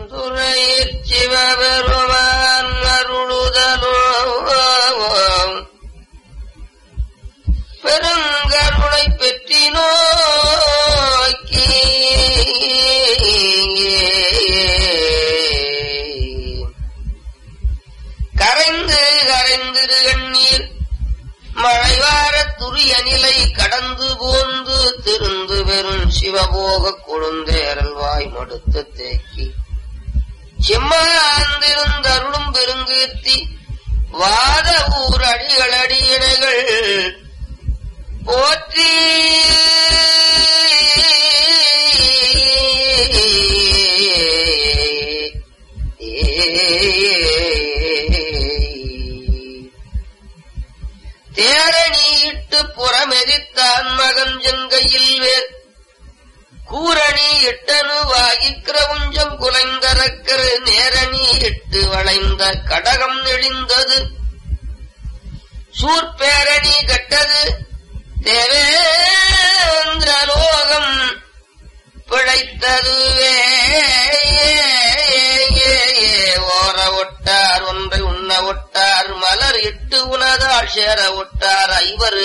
பெருந்துறையில் சிவபெருமான் அருளுதலும் பெருங்கருணை பெற்றி நோக்கி கரைந்து கரைந்திரு கண்ணீர் மழைவார துரிய நிலை கடந்து போந்து திருந்து பெறும் சிவபோக கொழுந்தேரல்வாய் மடுத்து தேக்கி செம்மாந்திருந்தருளும் பெருங்கீர்த்தி வாத ஊர் அடிகள் அடியினைகள் போற்றி தேரணி புறமெதித்தான் மகன் ஜங்கையில் வேர் கூரணி இட்டனு வாகி கிரவுஞ்சம் குலைந்தரக்கரு நேரணி இட்டு வளைந்த கடகம் நெளிந்தது சூர்பேரணி கட்டது தேவேந்திர லோகம் பிழைத்ததுவே ஓர ஒட்டார் ஒன்றை உண்ண ஒட்டார் மலர் இட்டு உணதாள் சேர ஒட்டார் ஐவரு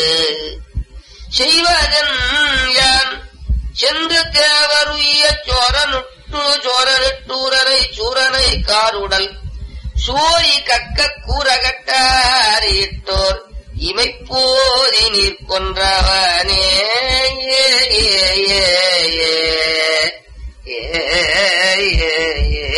செய்வதன் யான் சென்று தேவருய சோரனுட்டு சோரனிட்டூரனை சூரனை காருடல் சோரி கக்க கூறகட்டாரிட்டோர் இமைப்போதி நீர் கொன்றவனே ஏ, ஏ, ஏ, ஏ, ஏ, ஏ, ஏ.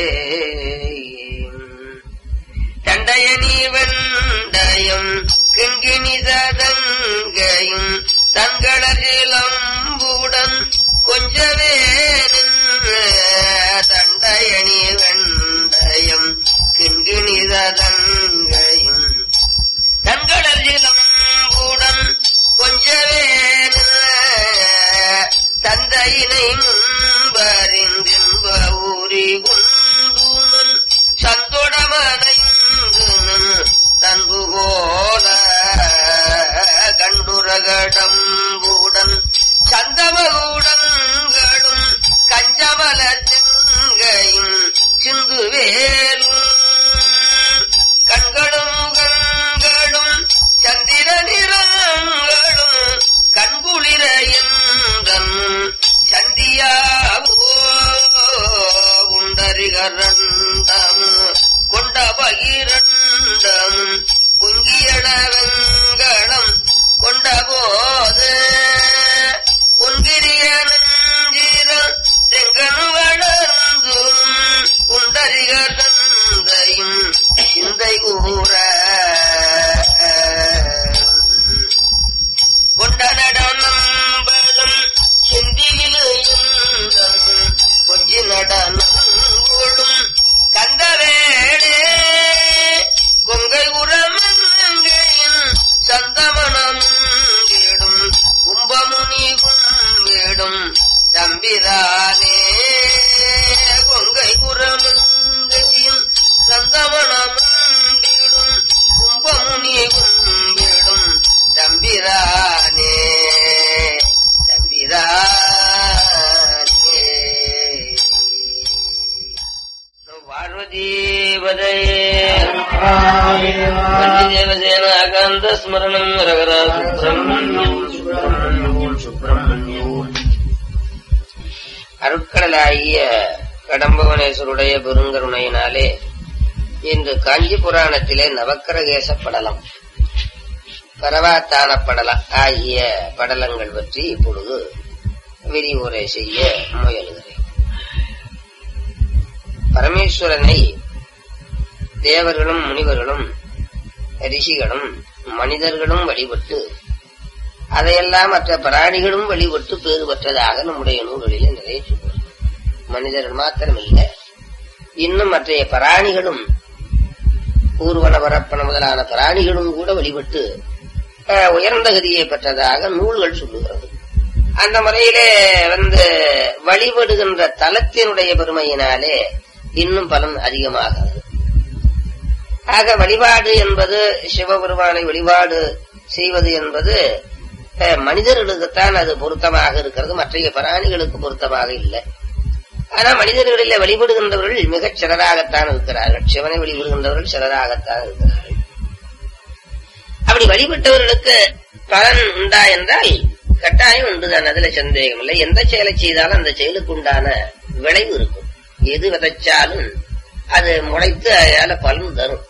தண்டயனி வெண்டயம் கிங்கினி சதங்கையும் தங்களரிலம்புடன் கொஞ்சவே நின்று தண்டயனி வெண்டயம் கிங்கினி சதங்கையும் தங்களரிலம்புடன் கொஞ்சவே நின்று தந்தையினை முன்பறிந்தின்ப ஊரி குந்துமன் சந்தொடமடைந்து தன்பு போல கண்டுரகடம்புடன் சந்தமகுடங்களும் கஞ்சமலர் செங்கையும் சிந்து வேலும் கண்களும் கண்களும் சந்திர நிறங்களும் கண்குளிர என்றன் சந்தியாவோ உண்டரிகரண்டம் கொண்ட பகிரண்டம் பொங்கியட வெங்களம் கொண்ட போது உன்கிரிய நஞ்சிரம் செங்கனு வளர்ந்தும் உண்டரிகரந்தையும் சிந்தை கூற கொண்ட நடனம்பலம் செந்திலும் கொஞ்சி நடனங்களும் கந்தவேடே கொங்கை உரமங்கையின் சந்தமணம் வீடும் கும்பமுனி கும்பிடும் தம்பிரானே கொங்கை உரமங்கையின் சந்தமணம் வீடும் கும்பமுனி கும்பிடும் தம்பிரானே தம்பிரானே பார்வதீபதயே தேவசேன அகாந்த ஸ்மரணம் ரகரா சுப்பிரமணியம் அருட்கடலாகிய கடம்பவனேஸ்வருடைய பெருங்கருணையினாலே இன்று காஞ்சி புராணத்திலே நவக்கரகேச படலம் பரவாத்தான படலம் ஆகிய படலங்கள் பற்றி இப்பொழுது விரிவுரை செய்ய முயலுகிறேன் பரமேஸ்வரனை தேவர்களும் முனிவர்களும் ரிஷிகளும் மனிதர்களும் வழிபட்டு அதையெல்லாம் மற்ற பிராணிகளும் வழிபட்டு பேறு பெற்றதாக நம்முடைய நூல்களிலே நிறைய சொல்வார் மனிதர்கள் மாத்திரமில்லை இன்னும் மற்றைய பிராணிகளும் ஊர்வன பரப்பன முதலான பிராணிகளும் கூட வழிபட்டு அஹ், உயர்ந்த கதியை பெற்றதாக நூல்கள் சொல்லுகிறது அந்த முறையிலே வந்து வழிபடுகின்ற தலத்தினுடைய பெருமையினாலே இன்னும் பலன் அதிகமாகிறது ஆக வழிபாடு என்பது சிவபெருமானை வழிபாடு செய்வது என்பது அஹ், மனிதர்களுக்குத்தான் அது பொருத்தமாக இருக்கிறது மற்றைய பிராணிகளுக்கு பொருத்தமாக இல்லை ஆனா மனிதர்களிலே வழிபடுகின்றவர்கள் மிகச் சிலராகத்தான் இருக்கிறார்கள் சிவனை வழிபடுகின்றவர்கள் சிலராகத்தான் இருக்கிறார்கள் அப்படி வழிபட்டவர்களுக்கு பலன் உண்டா என்றால் கட்டாயம் உண்டுதான் அதுல சந்தேகம் இல்லை எந்த செயலை செய்தாலும் அந்த செயலுக்கு உண்டான விளைவு இருக்கும் எது விதைச்சாலும் அது முளைத்து அதனால பலன் தரும்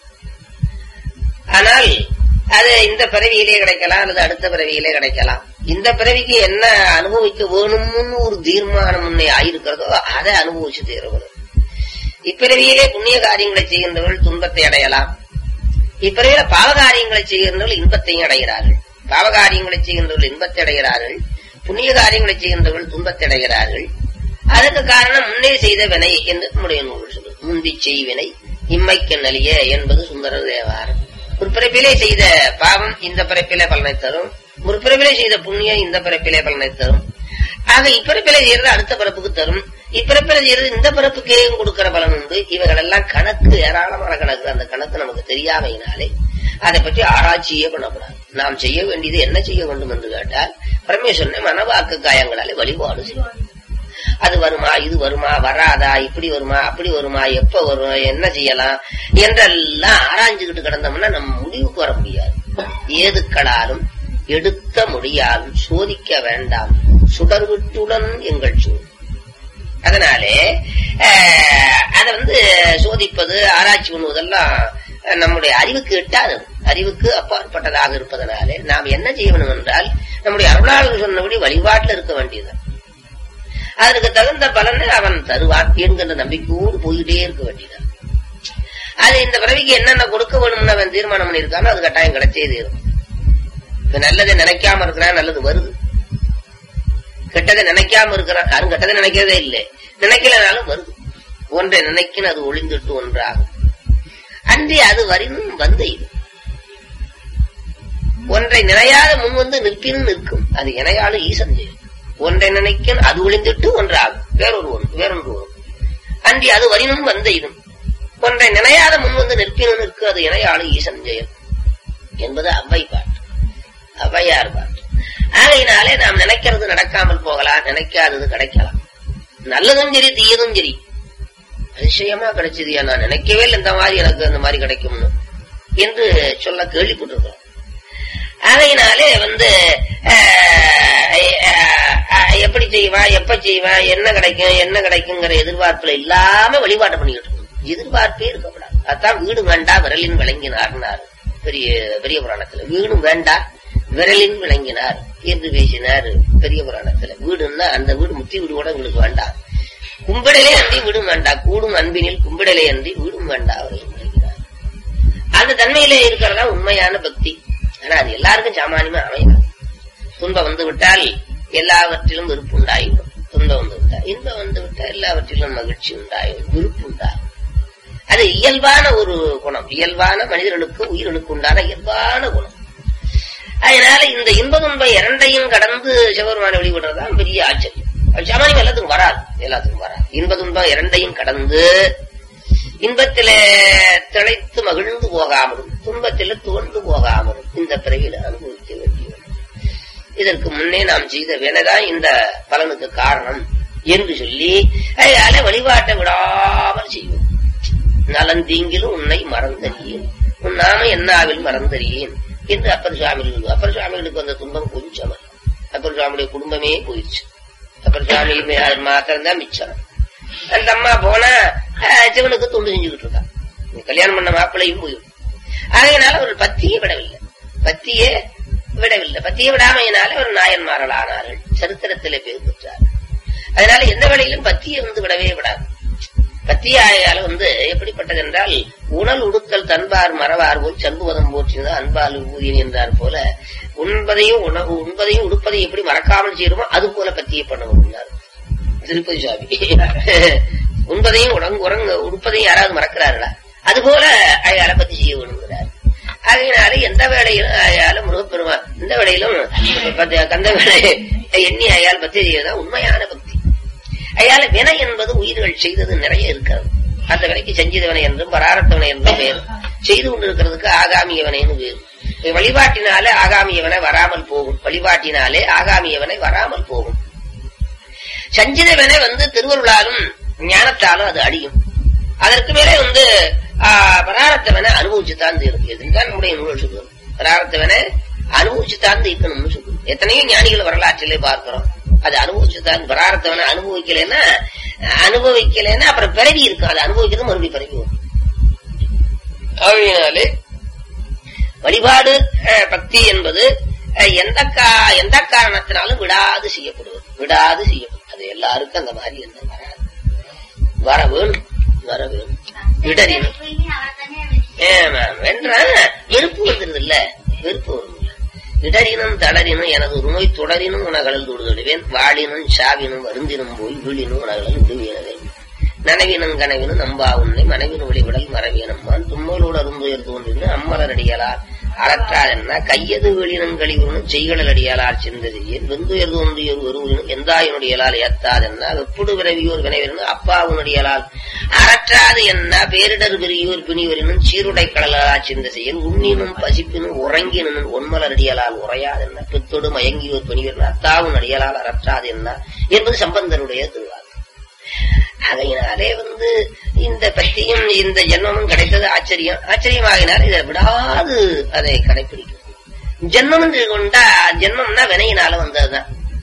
ஆனால் அது இந்த பிறவியிலே கிடைக்கலாம் அல்லது அடுத்த பிறவியிலே கிடைக்கலாம் இந்த பிறவிக்கு என்ன அனுபவிக்க வேணும்னு ஒரு தீர்மானம் முன்னே ஆயிருக்கிறதோ அதை அனுபவிச்சு தீரணும் இப்பிறவியிலே புண்ணிய காரியங்களை செய்கின்றவர்கள் துன்பத்தை அடையலாம் இப்பிறவியில பாவகாரியங்களை செய்கின்றவர்கள் இன்பத்தையும் அடைகிறார்கள் பாவகாரியங்களை செய்கின்றவர்கள் இன்பத்தை அடைகிறார்கள் புண்ணிய காரியங்களை செய்கின்றவர்கள் துன்பத்தை அடைகிறார்கள் அதற்கு காரணம் முன்னே செய்த வினை என்று நம்முடைய நூல் சொல்லு முந்தி செய்வினை இம்மைக்கு நலிய என்பது சுந்தர தேவாரம் முற்பிறப்பிலே செய்த பாவம் இந்த பிறப்பிலே பலனை தரும் முற்பிறப்பிலே செய்த புண்ணியம் இந்த பிறப்பிலே பலனை தரும் ஆக இப்பிறப்பிலே செய்யறது அடுத்த பிறப்புக்கு தரும் இப்பிறப்பிலே செய்யறது இந்த பிறப்புக்கே கொடுக்கிற பலன் உண்டு இவைகள் எல்லாம் கணக்கு ஏராளமான கணக்கு அந்த கணக்கு நமக்கு தெரியாமையினாலே அதை பற்றி ஆராய்ச்சியே பண்ணக்கூடாது நாம் செய்ய வேண்டியது என்ன செய்ய வேண்டும் என்று கேட்டால் பரமேஸ்வரனை மனவாக்கு காயங்களாலே வழிபாடு செய்வார் அது வருமா இது வருமா வராதா இப்படி வருமா அப்படி வருமா எப்ப வரும் என்ன செய்யலாம் என்றெல்லாம் ஆராய்ஞ்சுக்கிட்டு கிடந்தோம்னா நம்ம முடிவுக்கு வர முடியாது ஏதுக்களாலும் எடுத்த முடியாலும் சோதிக்க வேண்டாம் சுடர்விட்டுடன் எங்கள் சூழ் அதனாலே அதை வந்து சோதிப்பது ஆராய்ச்சி பண்ணுவதெல்லாம் நம்முடைய அறிவுக்கு எட்டாதது அறிவுக்கு அப்பாற்பட்டதாக இருப்பதனாலே நாம் என்ன செய்யணும் என்றால் நம்முடைய அருளாளர்கள் சொன்னபடி வழிபாட்டில் இருக்க வேண்டியது அதற்கு தகுந்த பலனை அவன் தருவான் என்கின்ற நம்பிக்கையோடு போயிட்டே இருக்க வேண்டியதான் அது இந்த பிறவிக்கு என்னென்ன கொடுக்க வேணும்னு அவன் தீர்மானம் பண்ணியிருக்கானோ அது கட்டாயம் கிடைச்சே தீரும் இப்ப நல்லதை நினைக்காம இருக்கிறான் நல்லது வருது கெட்டதை நினைக்காம இருக்கிறான் யாரும் கெட்டதை நினைக்கிறதே இல்லை நினைக்கலனாலும் வருது ஒன்றை நினைக்கின அது ஒளிந்துட்டு ஒன்றாகும் அன்றி அது வரினும் வந்து இது ஒன்றை நினையாத முன் வந்து நிற்பினும் நிற்கும் அது இணையாலும் ஈசன் செய்யும் ஒன்றை நினைக்க அது ஒளிந்துட்டு ஒன்றாகும் வேறொரு ஒன்று வேறொன்று வரும் அன்றி அது வரினும் வந்த இதும் ஒன்றை நினையாத முன் வந்து நிற்பினும் நிற்கு அது இணையாளு ஈசன் ஜெயம் என்பது அவ்வை பாட்டு அவ்வையார் பாட்டு ஆகையினாலே நாம் நினைக்கிறது நடக்காமல் போகலாம் நினைக்காதது கிடைக்கலாம் நல்லதும் சரி தீயதும் சரி அதிசயமா கிடைச்சது நான் நினைக்கவே இல்லை இந்த மாதிரி எனக்கு அந்த மாதிரி கிடைக்கும்னு என்று சொல்ல கேள்விப்பட்டிருக்கிறோம் அதையினாலே வந்து எப்படி செய்வா எப்ப செய்வா என்ன கிடைக்கும் என்ன கிடைக்குங்கிற எதிர்பார்ப்புல இல்லாம வழிபாட்டை பண்ணிக்கிட்டு இருக்கணும் எதிர்பார்ப்பே இருக்கக்கூடாது அதான் வீடு வேண்டா விரலின் விளங்கினார்னார் பெரிய பெரிய புராணத்துல வீடும் வேண்டா விரலின் விளங்கினார் என்று பேசினார் பெரிய புராணத்துல வீடுன்னா அந்த வீடு முத்தி வீடு கூட உங்களுக்கு வேண்டாம் கும்பிடலே அன்றி வீடும் வேண்டாம் கூடும் அன்பினில் கும்பிடலே அன்றி வீடும் வேண்டா அவரையும் விளங்கினார் அந்த தன்மையிலே இருக்கிறதா உண்மையான பக்தி ஆனா அது எல்லாருக்கும் சாமானியமா அமையாது துன்பம் வந்து விட்டால் எல்லாவற்றிலும் விருப்பு உண்டாயிடும் துன்பம் வந்து விட்டால் இன்பம் வந்து விட்டால் எல்லாவற்றிலும் மகிழ்ச்சி உண்டாயிடும் விருப்பு உண்டாகும் அது இயல்பான ஒரு குணம் இயல்பான மனிதர்களுக்கு உயிர்களுக்கு உண்டான இயல்பான குணம் அதனால இந்த இன்ப துன்பம் இரண்டையும் கடந்து சிவபெருமான வழிபடுறதுதான் பெரிய ஆச்சரியம் சாமானியம் எல்லாத்துக்கும் வராது எல்லாத்துக்கும் வராது இன்ப துன்பம் இரண்டையும் கடந்து இன்பத்தில திளைத்து மகிழ்ந்து போகாமலும் துன்பத்தில துவண்டு போகாமலும் இந்த பிறவியில அனுபவிக்க வேண்டியது இதற்கு முன்னே நாம் செய்த வேலைதான் இந்த பலனுக்கு காரணம் என்று சொல்லி அதனால வழிபாட்டை விடாமல் செய்வோம் நலந்தீங்கிலும் உன்னை மறந்தறியேன் உன் நாம என்னாவில் மறந்தறியேன் என்று அப்பர் சுவாமிகள் அப்பர் சுவாமிகளுக்கு வந்த துன்பம் கொஞ்சம் அப்பர் சுவாமியுடைய குடும்பமே போயிடுச்சு அப்பர் சுவாமி மாத்திரம் தான் மிச்சம் அந்த அம்மா போனா சிவனுக்கு தொண்டு செஞ்சுக்கிட்டு இருக்கா கல்யாணம் பண்ண மாப்பிள்ளையும் போயிடும் அதனால அவர் பத்தியே விடவில்லை பத்தியே விடவில்லை பத்தியை விடாமையினால அவர் நாயன்மார்கள் ஆனார்கள் சரித்திரத்திலே பேர் பெற்றார் அதனால எந்த வேளையிலும் பத்தியை வந்து விடவே விடாது பத்தியாயால வந்து எப்படிப்பட்டது என்றால் உணல் உடுத்தல் தன்பார் மறவார் போல் சண்புவதம் போற்றினது அன்பால் ஊதியன் என்றார் போல உண்பதையும் உணவு உண்பதையும் உடுப்பதையும் எப்படி மறக்காமல் செய்யணுமோ அது போல பத்தியை பண்ண முடியாது திருப்பதி சுவாமி உண்பதையும் உடங்கு உறங்க உடுப்பதையும் யாராவது மறக்கிறார்களா அதுபோல அயால பத்தி செய்ய வேணுங்கிறார் அதனால எந்த வேலையிலும் அயால முருகப்பெருமான் இந்த வேலையிலும் கந்த வேலை எண்ணி அயால் பத்தி செய்யறதா உண்மையான பக்தி அயால வினை என்பது உயிர்கள் செய்தது நிறைய இருக்கிறது அந்த வினைக்கு செஞ்சதவனை என்றும் பராரத்தவனை என்றும் வேறு செய்து கொண்டிருக்கிறதுக்கு ஆகாமியவனைன்னு வேறு வழிபாட்டினாலே ஆகாமியவனை வராமல் போகும் வழிபாட்டினாலே ஆகாமியவனை வராமல் போகும் சஞ்சிதவனை வந்து திருவருளாலும் ஞானத்தாலும் அது அழியும் அதற்கு மேலே வந்து ஆஹ், பராரத்தவனை அனுபவிச்சுத்தான் இருக்கு இதுதான் நம்முடைய நூல் சொல்லுவது பராரத்தவனை அனுபவிச்சுத்தான் இருக்கணும்னு சொல்லுது எத்தனையோ ஞானிகள் வரலாற்றிலே பார்க்கிறோம் அது அனுபவிச்சுதான் பராரத்தவனை அனுபவிக்கலைன்னா அனுபவிக்கலைன்னா அப்புறம் பிறவி இருக்கும் அது அனுபவிக்கிறது மறுபடியும் பிறவி வரும் ஆகையினாலே வழிபாடு அஹ், பக்தி என்பது அஹ், எந்த கா எந்த காரணத்தினாலும் விடாது செய்யப்படுவது விடாது செய்யப்படுவது அது எல்லாருக்கும் அந்த மாதிரி எந்த வராது வர வேணும் வர வேணும் இடறினும் ஏமா, வென்றான் வெறுப்பு வந்துருது இல்ல வெறுப்பு வருது இடறினும் தளரினும் எனது ஒரு நோய் தொடரினும் உனகடல் தொடுதொடுவேன் வாழினும் சாவினும் வருந்தினும் போய் வீழினும் உனகடல் விடுவேனவே நனவினும் கனவினும் நம்பா உன்னை மனைவின் ஒளிவிடல் மரவியனம்மான் தும்மலோடு அருந்துயர் தோன்றினு அம்மலர் அடியலார் அறற்றாதென்ன கையது வெளியினும் கழிவுனும் செய்களல் அடியாளார் சிந்ததியில் வெந்துயர் தோன்றியர் ஒருவரினும் எந்தாயினுடையலால் ஏத்தாதென்ன வெப்புடு விரவியோர் வினைவரினும் அப்பாவுனுடையலால் அறற்றாது என்ன பேரிடர் பெரியோர் பிணிவரினும் சீருடை கடலா சிந்த செயல் உண்ணினும் பசிப்பினும் உறங்கினும் ஒன்மலர் அடியலால் உரையாதென்ன பித்தொடு மயங்கியோர் பிணிவரினும் அத்தாவும் அடியலால் அறற்றாது என்ன என்பது சம்பந்தருடைய திருவாக்கு அதையினாலே வந்து இந்த பக்தியும் இந்த ஜென்மமும் கிடைத்தது ஆச்சரியம் ஆச்சரியமாகினால் இதை விடாது அதை கடைபிடிக்கும் ஜென்மம் என்று கொண்டா ஜென்மம்னா வினையினால வந்ததுதான்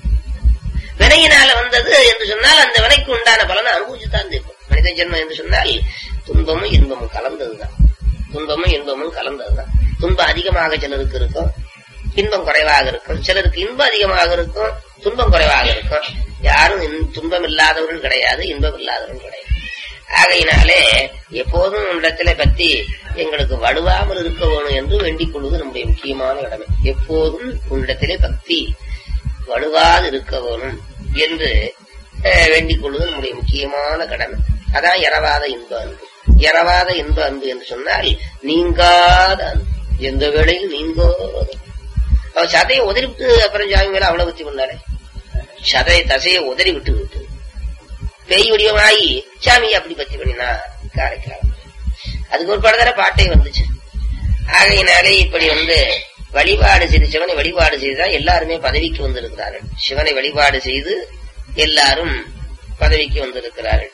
வினையினால வந்தது என்று சொன்னால் அந்த வினைக்கு உண்டான பலனை அனுபவிச்சுதான் இருக்கும் மனித ஜென்மம் என்று சொன்னால் துன்பமும் இன்பமும் கலந்ததுதான் துன்பமும் இன்பமும் கலந்ததுதான் துன்பம் அதிகமாக சிலருக்கு இருக்கும் இன்பம் குறைவாக இருக்கும் சிலருக்கு இன்பம் அதிகமாக இருக்கும் துன்பம் குறைவாக இருக்கும் யாரும் இன்- துன்பம் இல்லாதவர்கள் கிடையாது இன்பம் இல்லாதவர்கள் கிடையாது ஆகையினாலே எப்போதும் இடத்துல பத்தி எங்களுக்கு வலுவாமல் இருக்க வேணும் என்று வேண்டிக் கொள்வது நம்முடைய முக்கியமான கடமை எப்போதும் உன்னிடத்திலே பக்தி வலுவாது இருக்க வேணும் என்று அஹ், வேண்டிக் கொள்வது நம்முடைய முக்கியமான கடமை அதான் இரவாத இன்ப அன்பு இரவாத இன்ப அன்பு என்று சொன்னால் நீங்காத அன்பு எந்த வேளையும் நீங்காத அன்பு. அவன் சதையை உதறி விட்டு அப்புறம் சாமி மேல அவ்வளவு பத்தி பண்ணாரு சதை தசையை உதறி விட்டு விட்டு பேய் வடிவமாகி சாமி அப்படி பத்தி பண்ணினா காரைக்காலம் அதுக்கு ஒரு படத்தர பாட்டே வந்துச்சு ஆகையினாலே இப்படி வந்து வழிபாடு செய்து சிவனை வழிபாடு செய்துதான் எல்லாருமே பதவிக்கு வந்திருக்கிறார்கள் சிவனை வழிபாடு செய்து எல்லாரும் பதவிக்கு வந்திருக்கிறார்கள்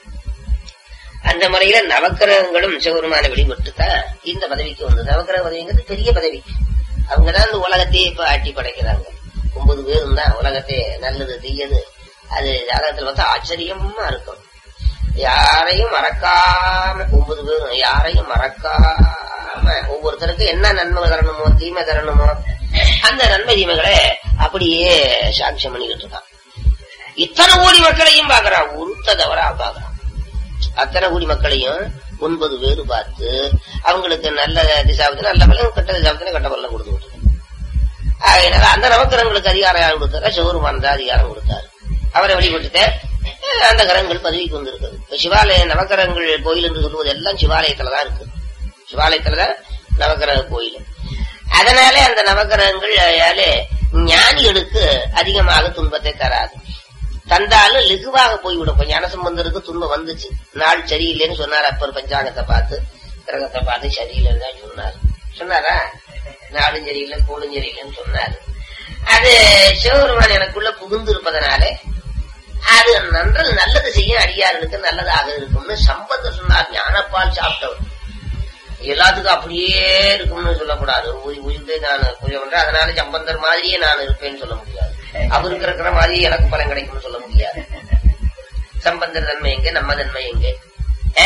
அந்த முறையில நவக்கிரகங்களும் சிவபெருமான வழிபட்டுதான் இந்த பதவிக்கு வந்தது நவக்கிரக பதவிங்கிறது பெரிய பதவி அவங்கதான் இந்த உலகத்தையே இப்ப ஆட்டி படைக்கிறாங்க ஒன்பது பேரும் தான் உலகத்தை நல்லது தீயது அது ஜாதகத்துல பார்த்தா ஆச்சரியமா இருக்கும் யாரையும் மறக்காம ஒன்பது பேரும் யாரையும் மறக்காம ஒவ்வொருத்தருக்கும் என்ன நன்மை தரணுமோ தீமை தரணுமோ அந்த நன்மை தீமைகளை அப்படியே சாட்சியம் பண்ணிக்கிட்டு இருக்கான் இத்தனை கோடி மக்களையும் பாக்குறான் உருத்த தவறா பாக்குறான் அத்தனை கோடி மக்களையும் ஒன்பது பேரு பார்த்து அவங்களுக்கு நல்ல திசாபத்தின நல்ல பலன் கெட்ட திசாபத்தின கெட்ட பலன் கொடுத்து விட்டுருக்கான் ஆகையினால அந்த நவக்கிரகங்களுக்கு அதிகாரம் யார் கொடுத்தாரா சிவருமான் தான் அதிகாரம் கொடுத்தாரு அவரை வழிபட்டுட்டு அஹ், அந்த கிரகங்கள் பதவிக்கு வந்திருக்குது இப்ப சிவாலய நவக்கிரகங்கள் கோயில் என்று சொல்லுவது எல்லாம் சிவாலயத்துலதான் இருக்கு சிவாலயத்துலதான் நவக்கிரக கோயில் அதனாலே அந்த நவக்கிரகங்கள் ஞானிகளுக்கு அதிகமாக துன்பத்தை தராது தந்தாலும் லெகுவாக போய்விடும் இப்ப ஞானசம்பந்தருக்கு துன்பம் வந்துச்சு நாள் சரியில்லைன்னு சொன்னார் அப்பர் பஞ்சாங்கத்தை பார்த்து கிரகத்தை பார்த்து சரியில்லைன்னு தான் சொன்னார் சொன்னாரா நாளும் சரியில்லை கோளும் சரியில்லைன்னு சொன்னாரு அது சிவபெருமான் எனக்குள்ள புகுந்து இருப்பதனாலே அது நன்று நல்லது செய்ய அடியார்களுக்கு நல்லதாக இருக்கும்னு சம்பந்த சொன்னார் ஞானப்பால் சாப்பிட்டவர் எல்லாத்துக்கும் அப்படியே இருக்கும்னு சொல்லக்கூடாது உயி- உயிர்ந்து நான் பூஜை பண்றேன் அதனால சம்பந்தர் மாதிரியே நான் இருப்பேன்னு சொல்ல முடியாது அவருக்கு இருக்கிற மாதிரி எனக்கு பலன் கிடைக்கும்னு சொல்ல முடியாது சம்பந்தர் தன்மை எங்க நம்ம தன்மை எங்க ஆ?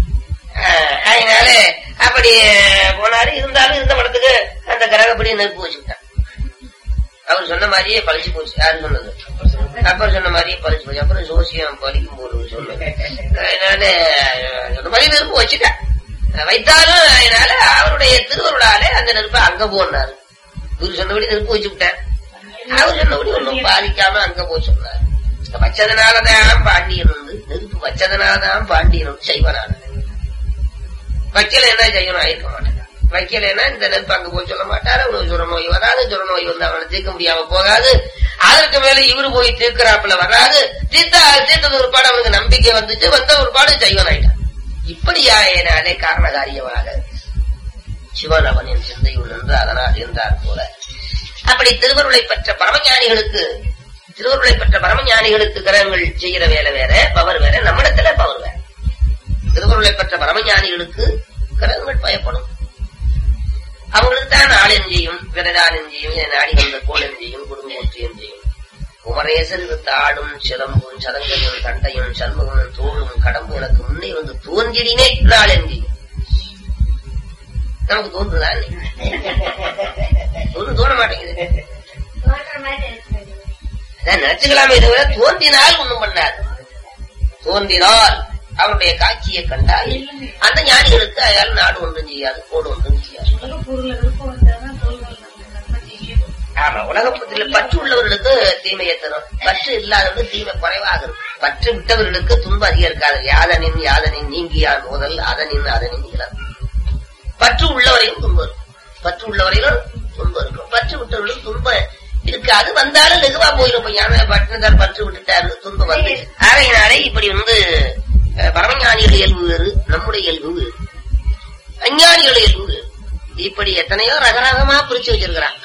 ஆ, அதனால அப்படி போனாரு இருந்தாலும் இருந்த படத்துக்கு அந்த கிரகப்படி நெருப்பு வச்சுக்கிட்டான் அவர் சொன்ன மாதிரியே பழிச்சு போச்சு யாரு சொன்னது அப்புறம் சொன்ன மாதிரியே பழிச்சு போச்சு அப்புறம் ஜோசியம் பழிக்கும் போது சொன்னது அதனால அஹ், சொன்ன மாதிரி நெருப்பு வச்சுட்டேன் வைத்தாலும் அதனால அவருடைய திருவருளாலே அந்த நெருப்பை அங்க போனாரு குரு சொன்னபடி நெருப்பு வச்சு விட்டேன் அவர் சொன்னபடி ஒன்றும் பாதிக்காம அங்க போய் சொன்னார் வச்சதுனாலதான் பாண்டியன் வந்து நெருப்பு வச்சதுனாலதான் பாண்டியன் வந்து செய்வனான வைக்கல என்ன செய்யணும் ஆயிருக்க மாட்டேன் வைக்கலைன்னா இந்த நெருப்பு அங்க போய் சொல்ல மாட்டாரு அவனுக்கு ஜுர நோய் வராது ஜுர நோய் வந்து அவனை தீர்க்க முடியாம போகாது அதற்கு மேல இவரு போய் தீர்க்கிறாப்புல வராது தீர்த்தா தீர்த்தது ஒரு பாடு அவனுக்கு நம்பிக்கை வந்துச்சு வந்த ஒரு பாடு செய்வன் ஆயிட்டான் இப்படியாயினாலே காரணகாரியமாக சிவன் அவனின் சிந்தையுள் நின்று அதனால் இருந்தார் போல அப்படி திருவருளை பெற்ற பரமஞானிகளுக்கு திருவருளை பெற்ற பரமஞானிகளுக்கு கிரகங்கள் செய்கிற வேலை வேற பவர் வேற நம்மிடத்துல பவர் வேற திருவருளை பெற்ற பரமஞானிகளுக்கு கிரகங்கள் பயப்படும் அவங்களுக்கு தான் நாளென் செய்யும் பிறதானம் செய்யும் என நாடி வந்த கோலன் செய்யும் குடும்பம் செய்யும் குமரேசர் இருந்த ஆடும் சிலம்பும் சதங்கையும் தண்டையும் சண்முகமும் தோளும் கடம்பும் எனக்கு முன்னே வந்து தோன்றினே நாளென் செய்யும் நமக்கு தோன்றுதா ஒன்றும் தோண மாட்டேங்குது அதான் நினைச்சுக்கலாமே தவிர தோன்றினால் ஒண்ணும் பண்ணாது தோன்றினால் அவருடைய காட்சியை கண்டால் அந்த ஞானிகளுக்கு அயால் நாடு ஒன்றும் செய்யாது கோடு ஒன்றும் செய்யாது ஆமா உலகத்தில் பற்று உள்ளவர்களுக்கு தீமையை தரும் பற்று இல்லாதவர்களுக்கு தீமை குறைவாக இருக்கும் பற்று விட்டவர்களுக்கு துன்பம் அதிகம் இருக்காது யாதனின் யாதனின் நீங்கியான் முதல் அதனின் அதனின் இளம் பற்று உள்ளவரையும் துன்பம் இருக்கும் பற்று உள்ளவரையிலும் துன்பம் இருக்கும் பற்று விட்டவர்களுக்கு துன்பம் இருக்காது வந்தாலும் லெகுவா போயிடும் இப்ப யானை பட்டினத்தார் பற்று விட்டுட்டாரு துன்பம் வந்து ஆகையினாலே இப்படி வந்து அஹ், பரமஞானிகள் இயல்பு வேறு நம்முடைய இயல்பு வேறு அஞ்ஞானிகள் இயல்பு வேறு இப்படி எத்தனையோ ரகரகமா பிரிச்சு வச்சிருக்கிறாங்க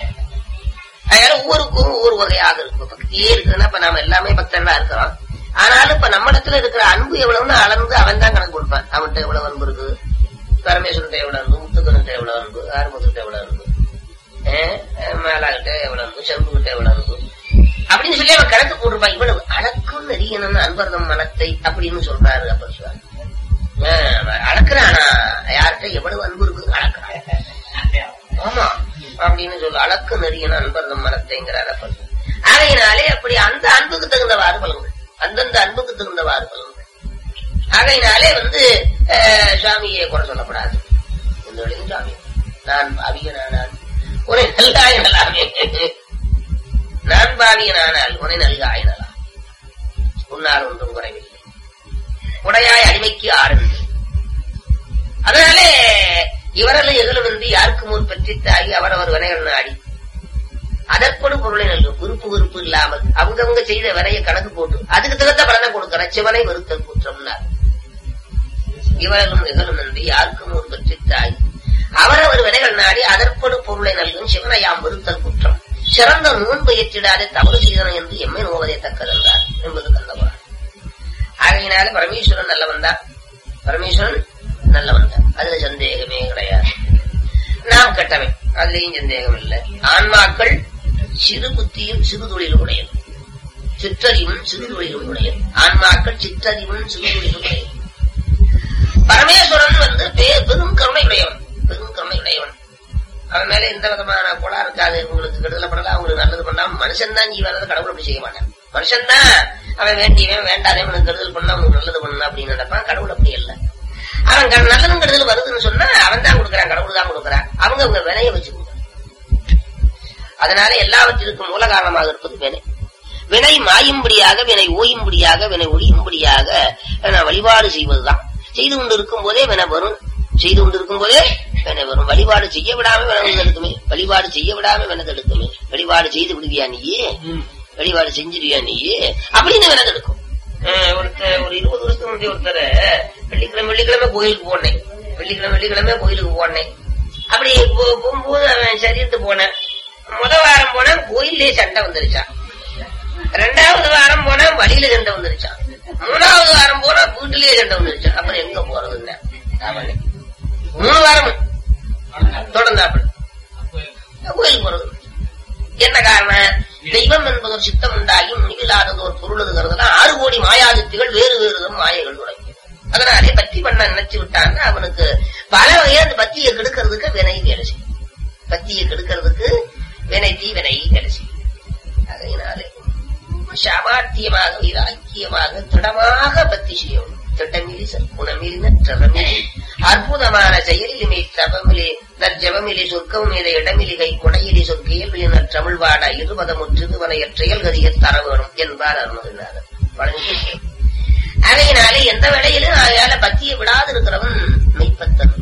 அதனால ஒவ்வொருக்கும் ஒவ்வொரு வகையாக இருக்கும் பக்தியே இருக்குன்னா இப்ப நாம எல்லாமே பக்தர்களா இருக்கிறோம் ஆனாலும் இப்ப நம்ம இடத்துல இருக்கிற அன்பு எவ்வளவுன்னு அளந்து அவன் தான் கணக்கு கொடுப்பான் அவன்கிட்ட எவ்வளவு அன்பு இருக்கு பரமேஸ்வரன் எவ்வளவு அன்பு முத்துக்கன்கிட்ட எவ்வளவு அன்பு ஆறுமுகத்திட்ட எவ்வளவு அன்பு மேலாகிட்ட எவ்வளவு அன்பு செம்புகிட்ட எவ்வளவு அன்பு அப்படின்னு சொல்லி அவன் கணக்கு போட்டிருப்பான் இவ்வளவு அளக்கும் நெறியணும் அன்பர்தம் மனத்தை அப்படின்னு சொல்றாரு அப்ப சொல்றாரு அளக்குறானா யார்கிட்ட எவ்வளவு அன்பு இருக்கு அளக்குறான் ஆமா அப்படின்னு சொல்லு அளக்கு நெறியணும் அன்பர்தம் மனத்தைங்கிறார் அப்ப ஆகையினாலே அப்படி அந்த அன்புக்கு தகுந்தவாறு பலன்கள் அந்தந்த அன்புக்கு தகுந்தவாறு பலன்கள் ஆகையினாலே வந்து அஹ், சுவாமியை குறை சொல்லப்படாது இந்த வழியும் சுவாமி நான் பாவியனானால் உன்னை நல்காயனலாமே நான் பாவியனானால் உன்னை நல்காயனலாம் உன்னால் ஒன்றும் குறைவில்லை உடையாய் அடிமைக்கு ஆறுந்து அதனாலே இவரெல்லாம் எதிலுமின்றி யாருக்கு முன் பெற்றி தாகி அவரவர் வினைகள் நாடி அதற்கொடு பொருளை நல்கும் விருப்பு விருப்பு இல்லாமல் அவங்கவங்க செய்த வினையை கணக்கு போட்டு அதுக்கு தகுந்த பலனை கொடுக்கிற சிவனை வெறுத்தல் குற்றம்னார் இவர்களும் நிகழுமின்றி யாருக்கும் ஒரு பெற்றி தாய் அவரவர் வினைகள் நாடி அதற்படு பொருளை நல்கும் சிவனையாம் வெறுத்தல் குற்றம் சிறந்த நோன்பு ஏற்றிடாதே தவறு செய்தன என்று எம்மை நோவதே தக்கதென்றார் என்பது கந்தபுரான் ஆகையினால பரமேஸ்வரன் நல்லவன் தான் பரமேஸ்வரன் நல்லவன் தான் அதுல சந்தேகமே கிடையாது நாம் கெட்டவன் அதுலயும் சந்தேகம் இல்லை ஆன்மாக்கள் சிறு புத்தியும் சிறு தொழிலும் உடையது சிற்றறிவும் சிறு தொழிலும் உடையது ஆன்மாக்கள் சிற்றறிவும் சிறு தொழிலும் உடையது பரமேஸ்வரன் வந்து பே- பெரும் கருணை உடையவன் பெரும் கருணை உடையவன் அவன் மேல எந்த விதமான குளா இருக்காது உங்களுக்கு கெடுதல பண்ணலாம் அவங்களுக்கு நல்லது பண்ணலாம் மனுஷன் தான் ஜீவானது கடவுள் அப்படி செய்ய மாட்டான் மனுஷன் தான் அவன் வேண்டியவன் வேண்டாதவன் கெடுதல் பண்ணா அவனுக்கு நல்லது பண்ணலாம் அப்படின்னு நினைப்பான் கடவுள் அப்படி இல்லை அவன் க- நல்லதும் கெடுதல் வருதுன்னு சொன்னா அவன் தான் கொடுக்கறான் கடவுள் தான் கொடுக்கறான் அவங்க அவங்க வினைய வச்சு கொடுக்கறான் அதனால எல்லாவற்றிற்கும் மூல காரணமாக இருப்பது வினை வினை மாயும்படியாக வினை ஓயும்படியாக வினை ஒழியும்படியாக நான் வழிபாடு செய்வதுதான் செய்து கொண்டு இருக்கும் போதே வினை வரும் செய்து கொண்டு இருக்கும் போதே வினை வரும் வழிபாடு செய்ய விடாம வினை தடுக்குமே வழிபாடு செய்ய விடாம வினை தடுக்குமே வழிபாடு செய்து விடுவியா நீயே வழிபாடு செஞ்சிருவியா நீயே அப்படின்னு வினை தடுக்கும் அஹ் ஒருத்தர் ஒரு இருபது வருஷத்துக்கு முந்தைய ஒருத்தர் வெள்ளிக்கிழமை வெள்ளிக்கிழமை கோயிலுக்கு போனேன் வெள்ளிக்கிழமை வெள்ளிக்கிழமை கோயிலுக்கு போனேன் அப்படி போ- போகும்போது அவன் சரீரத்து போனேன் முத வாரம் போனா கோயிலே சண்டை வந்துருச்சான் ரெண்டாவது வாரம் போனா வழியில சண்டை வந்துருச்சான் மூணாவது வாரம் போனா வீட்டிலேயே சண்டை வந்துருச்சான் அப்புறம் எங்க போறதுன்னு அவனே மூணு வாரம் தொடர்ந்தாப்புல கோயிலுக்கு போறது என்ன காரணம் தெய்வம் என்பது ஒரு சித்தம் உண்டாகி முடிவில்லாதது ஒரு பொருளுங்கிறதுனா ஆறு கோடி மாயாதித்திகள் வேறு வேறு மாயைகள் தொடங்கி அதனாலே பத்தி பண்ண நினைச்சு விட்டான்னா அவனுக்கு பல வகையா அந்த பத்தியை கெடுக்கிறதுக்கு வினை வேலை செய்யும் பத்தியை கெடுக்கிறதுக்கு வினை தீ வினை வேலை செய்யும் அதனாலே சாமார்த்தியமாக வைராக்கியமாக திடமாக பத்தி செய்யணும் திட்டமிலி சற்குணமிலி நற்றமிலி அற்புதமான செயலிலுமே தபமிலே நற்ஜபமிலி சொர்க்கம் மீத இடமிலி கை குடையிலி சொற்கையில் நற்றமிழ் வாட இருபதமுற்றது வனையற்றையல் கதிய தர வேணும் என்பார் அருமதினார் வழங்கி அதையினாலே எந்த வேளையிலும் அயால பத்தியை விடாது இருக்கிறவன் மெய்ப்பத்தன்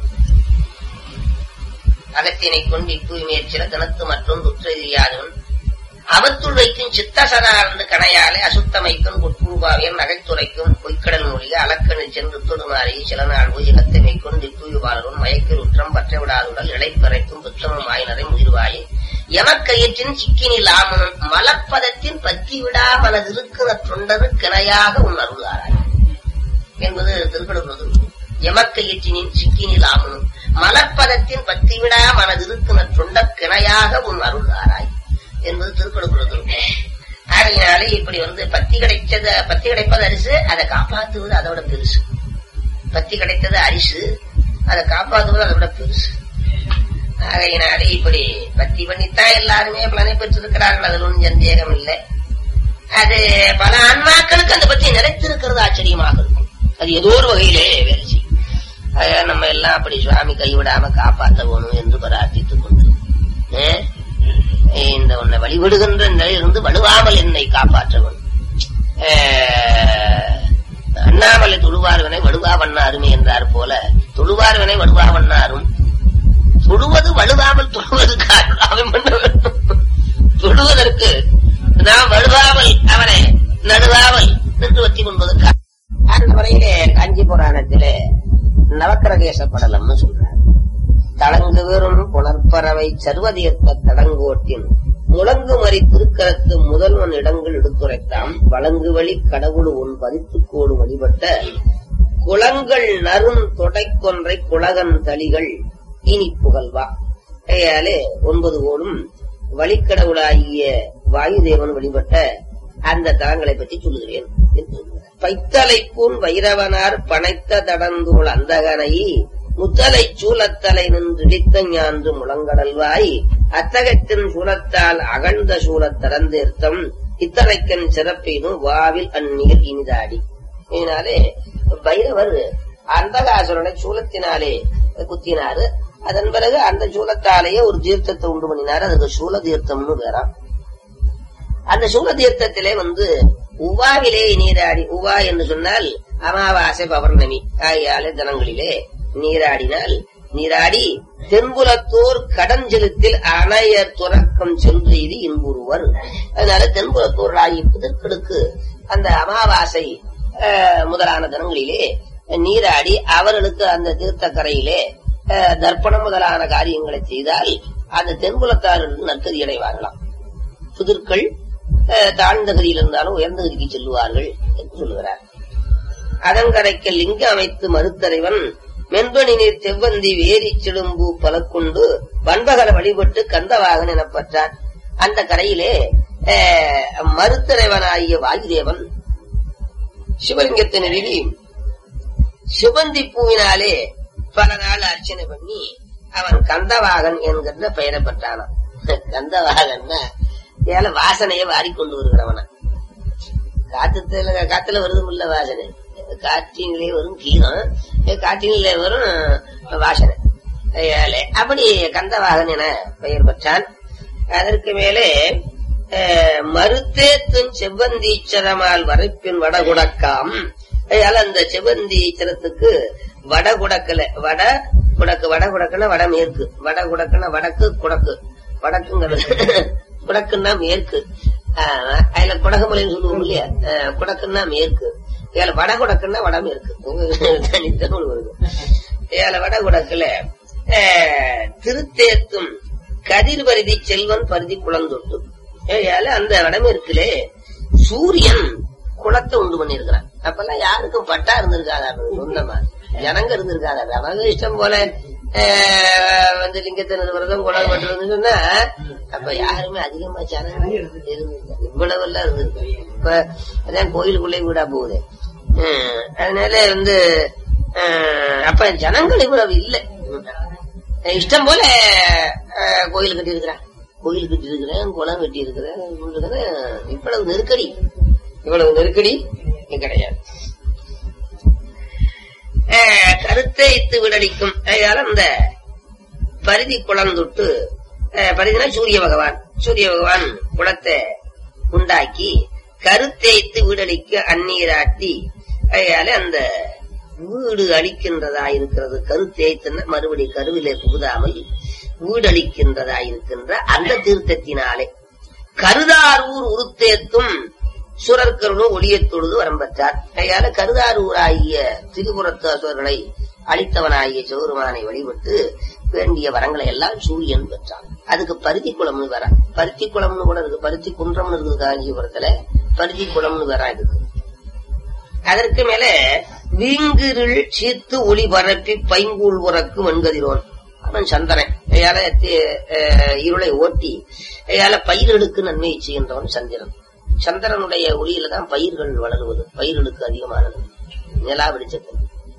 அகத்தினை கொண்டு இப்பூமேற் சில தினத்து மற்றும் துற்றெறியாதவன் அவத்துள் வைக்கும் சித்த சதாரந்து கணையாலே அசுத்தமைக்கும் உட்பூர்வாவியம் நகைத்துரைக்கும் பொய்க்கடல் மூலிகை அலக்கணில் சென்று தொடுமாறி சில நாள் உயிரத்தை மைக்கொண்டு இப்புயுபாளரும் மயக்கில் உற்றம் பற்ற விடாதுடல் இழைப்பறைக்கும் புத்தமும் ஆயினரை முதிர்வாயை எமக்கயிற்றின் சிக்கினில் ஆமனும் மலப்பதத்தின் பத்தி விடா மனதிருக்கிற தொண்டரு கிணையாக உன் அருளாராய் என்பது திருக்கடுகிறது எமக்கயிற்றினின் சிக்கினில் ஆமனும் மலப்பதத்தின் பத்தி விடா மனதிருக்கிற தொண்டர் கிணையாக உன் அருளாராய் என்பது திருக்கடுகிறது ஆகையினாலே இப்படி வந்து பத்தி கிடைச்சத பத்தி கிடைப்பது அரிசு அதை காப்பாற்றுவது அதோட பெருசு பத்தி கிடைத்தது அரிசு அதை காப்பாற்றுவது அதோட பெருசு ஆகையினாலே இப்படி பத்தி பண்ணித்தான் எல்லாருமே பலனை பெற்றிருக்கிறார்கள் அதில் ஒன்றும் சந்தேகம் இல்லை அது பல ஆன்மாக்களுக்கு அந்த பத்தி நிலைத்திருக்கிறது ஆச்சரியமாக இருக்கும் அது ஏதோ ஒரு வகையிலே வேலை செய்யும் ஆகையால் நம்ம எல்லாம் அப்படி சுவாமி கைவிடாம காப்பாற்ற வேணும் என்று பிரார்த்தித்துக் கொண்டு ஏ? இந்த உன்னை வழிபடுகின்ற நிலையிலிருந்து வலுவாமல் என்னை காப்பாற்ற வேண்டும் ஏ, அண்ணாமலை தொழுவார்வனை வடுவா வண்ணாருமே என்றார் போல தொழுவார்வனை வடுவா வண்ணாரும் தொழுவது வலுவாமல் தொழுவது காரணம் பண்ண வேண்டும் தொழுவதற்கு நாம் வலுவாமல் அவனை நடுவாமல் நின்று வத்தி கொள்வதற்கு அந்த முறையிலே காஞ்சி புராணத்திலே நவக்கிரகேச படலம்னு சொல்றார் தளங்கு வெறும் புலற்பறவை சர்வதீர்த்த தடங்கோட்டின் முழங்கு மறி திருக்கரத்து முதல்வன் இடங்கள் எடுத்துரைத்தாம் வழங்கு வழி கடவுள் உன் பதித்துக்கோடு வழிபட்ட குளங்கள் நறும் தொடைக்கொன்றை குலகன் தளிகள் இனி புகழ்வா கையாலே ஒன்பது கோடும் வழிக்கடவுளாகிய வாயுதேவன் வழிபட்ட அந்த தலங்களை பற்றி சொல்லுகிறேன் என்று சொல்கிறார். பைத்தலைப்பூன் வைரவனார் பனைத்த தடந்தூள் அந்தகனை முத்தலை சூலத்தலை நின்றிடித்த ஞான்று முழங்கடல்வாய் அத்தகத்தின் சூலத்தால் அகழ்ந்த சூலத் தடந்தேர்த்தம் இத்தனைக்கன் சிறப்பெய்தும் வாவில் அந்நீர் இனிதாடி இதனாலே பைரவர் அந்தகாசுரனை சூலத்தினாலே குத்தினாரு அதன் பிறகு அந்த சூலத்தாலேயே ஒரு தீர்த்தத்தை உண்டு பண்ணினாரு அதுக்கு சூல தீர்த்தம்னு வேறாம் அந்த சூல தீர்த்தத்திலே வந்து உவாவிலே நீராடி உவா என்று சொன்னால் அமாவாசை பௌர்ணமி ஆகியாலே தினங்களிலே நீராடினால் நீராடி தென்புலத்தோர் கடஞ்செலுத்தில் அணையர் துறக்கம் சென்று இது இன்புறுவர் அதனால தென்புலத்தோர் ஆகிய புதற்களுக்கு அந்த அமாவாசை அஹ், முதலான தினங்களிலே நீராடி அவர்களுக்கு அந்த தீர்த்தக்கரையிலே அஹ், தர்ப்பணம் முதலான காரியங்களை செய்தால் அந்த தென்புலத்தார்கள் நற்கதி அடைவார்களாம் புதிர்கள் அஹ், தாழ்ந்த கதியில் இருந்தாலும் உயர்ந்த கதிக்கு செல்லுவார்கள் என்று சொல்லுகிறார் அதங்கரைக்கு லிங்க அமைத்து மறுத்தறைவன் மென்பணி நீர் செவ்வந்தி வேரி சிடும்பு பலக்குண்டு பண்பகர வழிபட்டு கந்தவாகன் எனப்பட்டார் அந்த கரையிலே அஹ், மறுத்தறைவனாகிய வாயுதேவன் சிவலிங்கத்தை நிறுவி சிவந்தி பூவினாலே பல நாள் அர்ச்சனை பண்ணி அவன் கந்தவாகன் என்கிற பெயரை பெற்றானான் கந்தவாகன்னா ஏல வாசனையை வாரிக்கொண்டு வருகிறவன காத்துல காத்துல வருதும் இல்ல வாசனை காற்றினிலே வரும் கீரம் காற்றினிலே வரும் வாசனை ஏலே, அப்படி கந்தவாகன் என பெயர் பெற்றான் அதற்கு மேலே அஹ், மருத்தேத்தும் செவ்வந்தீச்சரமால் வரைப்பின் வடகுடக்காம் அதனால அந்த செவ்வந்தீச்சரத்துக்கு வடகுடக்கல வட குடக்கு வடகுடக்குன்னா வடமேற்கு வடகுடக்குன்னா வடக்கு குடக்கு வடக்குங்கிறது குடக்குன்னா மேற்கு ஆஹ், அதுல குடகுமலைன்னு சொல்லுவோம் இல்லையா ஆஹ், குடக்குன்னா மேற்கு இதுல வடகுடக்குன்னா வடமேற்கு தனித்தமிழ் வருது இதுல வடகுடக்குல ஆஹ், திருத்தேத்தும் கதிர் பருதி செல்வன் பருதி குளந்தொட்டு ஏயால அந்த வடமேற்கிலே சூரியன் குளத்தை உண்டு பண்ணிருக்கிறான் அப்பெல்லாம் யாருக்கும் பட்டா இருந்திருக்காதா சொந்தமா ஜனங்க இருந்திருக்காதா அவங்க இஷ்டம் போல ஆஹ், வந்து லிங்கத்தை நிறுவனம் குளம் பண்றதுன்னு சொன்னா அப்ப யாருமே அதிகமா ஜனங்க இருந்திருக்காங்க இவ்வளவு எல்லாம் இருந்திருக்கு இப்ப அதான் கோயிலுக்குள்ளே வீடா போகுது ஹம், அதனால வந்து ஆஹ், அப்ப ஜனங்கள் இவ்வளவு இல்லை இஷ்டம் போல அஹ், கோயில் கட்டி இருக்கிறேன் கோயில் கட்டி இருக்கிறேன் குளம் கட்டி இருக்கிறேன் இவ்வளவு நெருக்கடி இவ்வளவு நெருக்கடி இங்க கிடையாது அஹ், கருத்தை இத்து விடடிக்கும் அதனால அந்த பரிதி குளம் தொட்டு அஹ், பரிதினா சூரிய பகவான் சூரிய பகவான் குளத்தை உண்டாக்கி கருத்தேய்த்து வீடளிக்க அந்நீராட்டி அதனால அந்த வீடு அளிக்கின்றதா இருக்கிறது கருத்தேய்த்துன்னா மறுபடி கருவிலே புகுதாமல் வீடளிக்கின்றதா இருக்கின்ற அந்த தீர்த்தத்தினாலே கருதாரூர் உருத்தேத்தும் சுரற்கருளும் ஒளியத் தொழுது வரம்பெற்றார் கையால கருதாரூராகிய திரிபுரத்து அசுரர்களை அழித்தவனாகிய சிவருமானை வழிபட்டு வேண்டிய வரங்களை எல்லாம் சூரியன் பெற்றான் அதுக்கு பருத்தி குளம்னு வர பருத்தி குளம்னு கூட இருக்கு பருத்தி குன்றம்னு இருக்குது காஞ்சிபுரத்துல பருத்தி குளம்னு வர இருக்கு அதற்கு மேல வீங்கிருள் சீத்து ஒளி பரப்பி பைங்கூழ் உறக்கு வெண்கதிரோன் அவன் சந்திரன் ஐயால இருளை ஓட்டி ஐயால பயிர்களுக்கு நன்மை செய்கின்றவன் சந்திரன் சந்திரனுடைய ஒளியில தான் பயிர்கள் வளருவது பயிர்களுக்கு அதிகமானது நிலா வெளிச்சத்தில்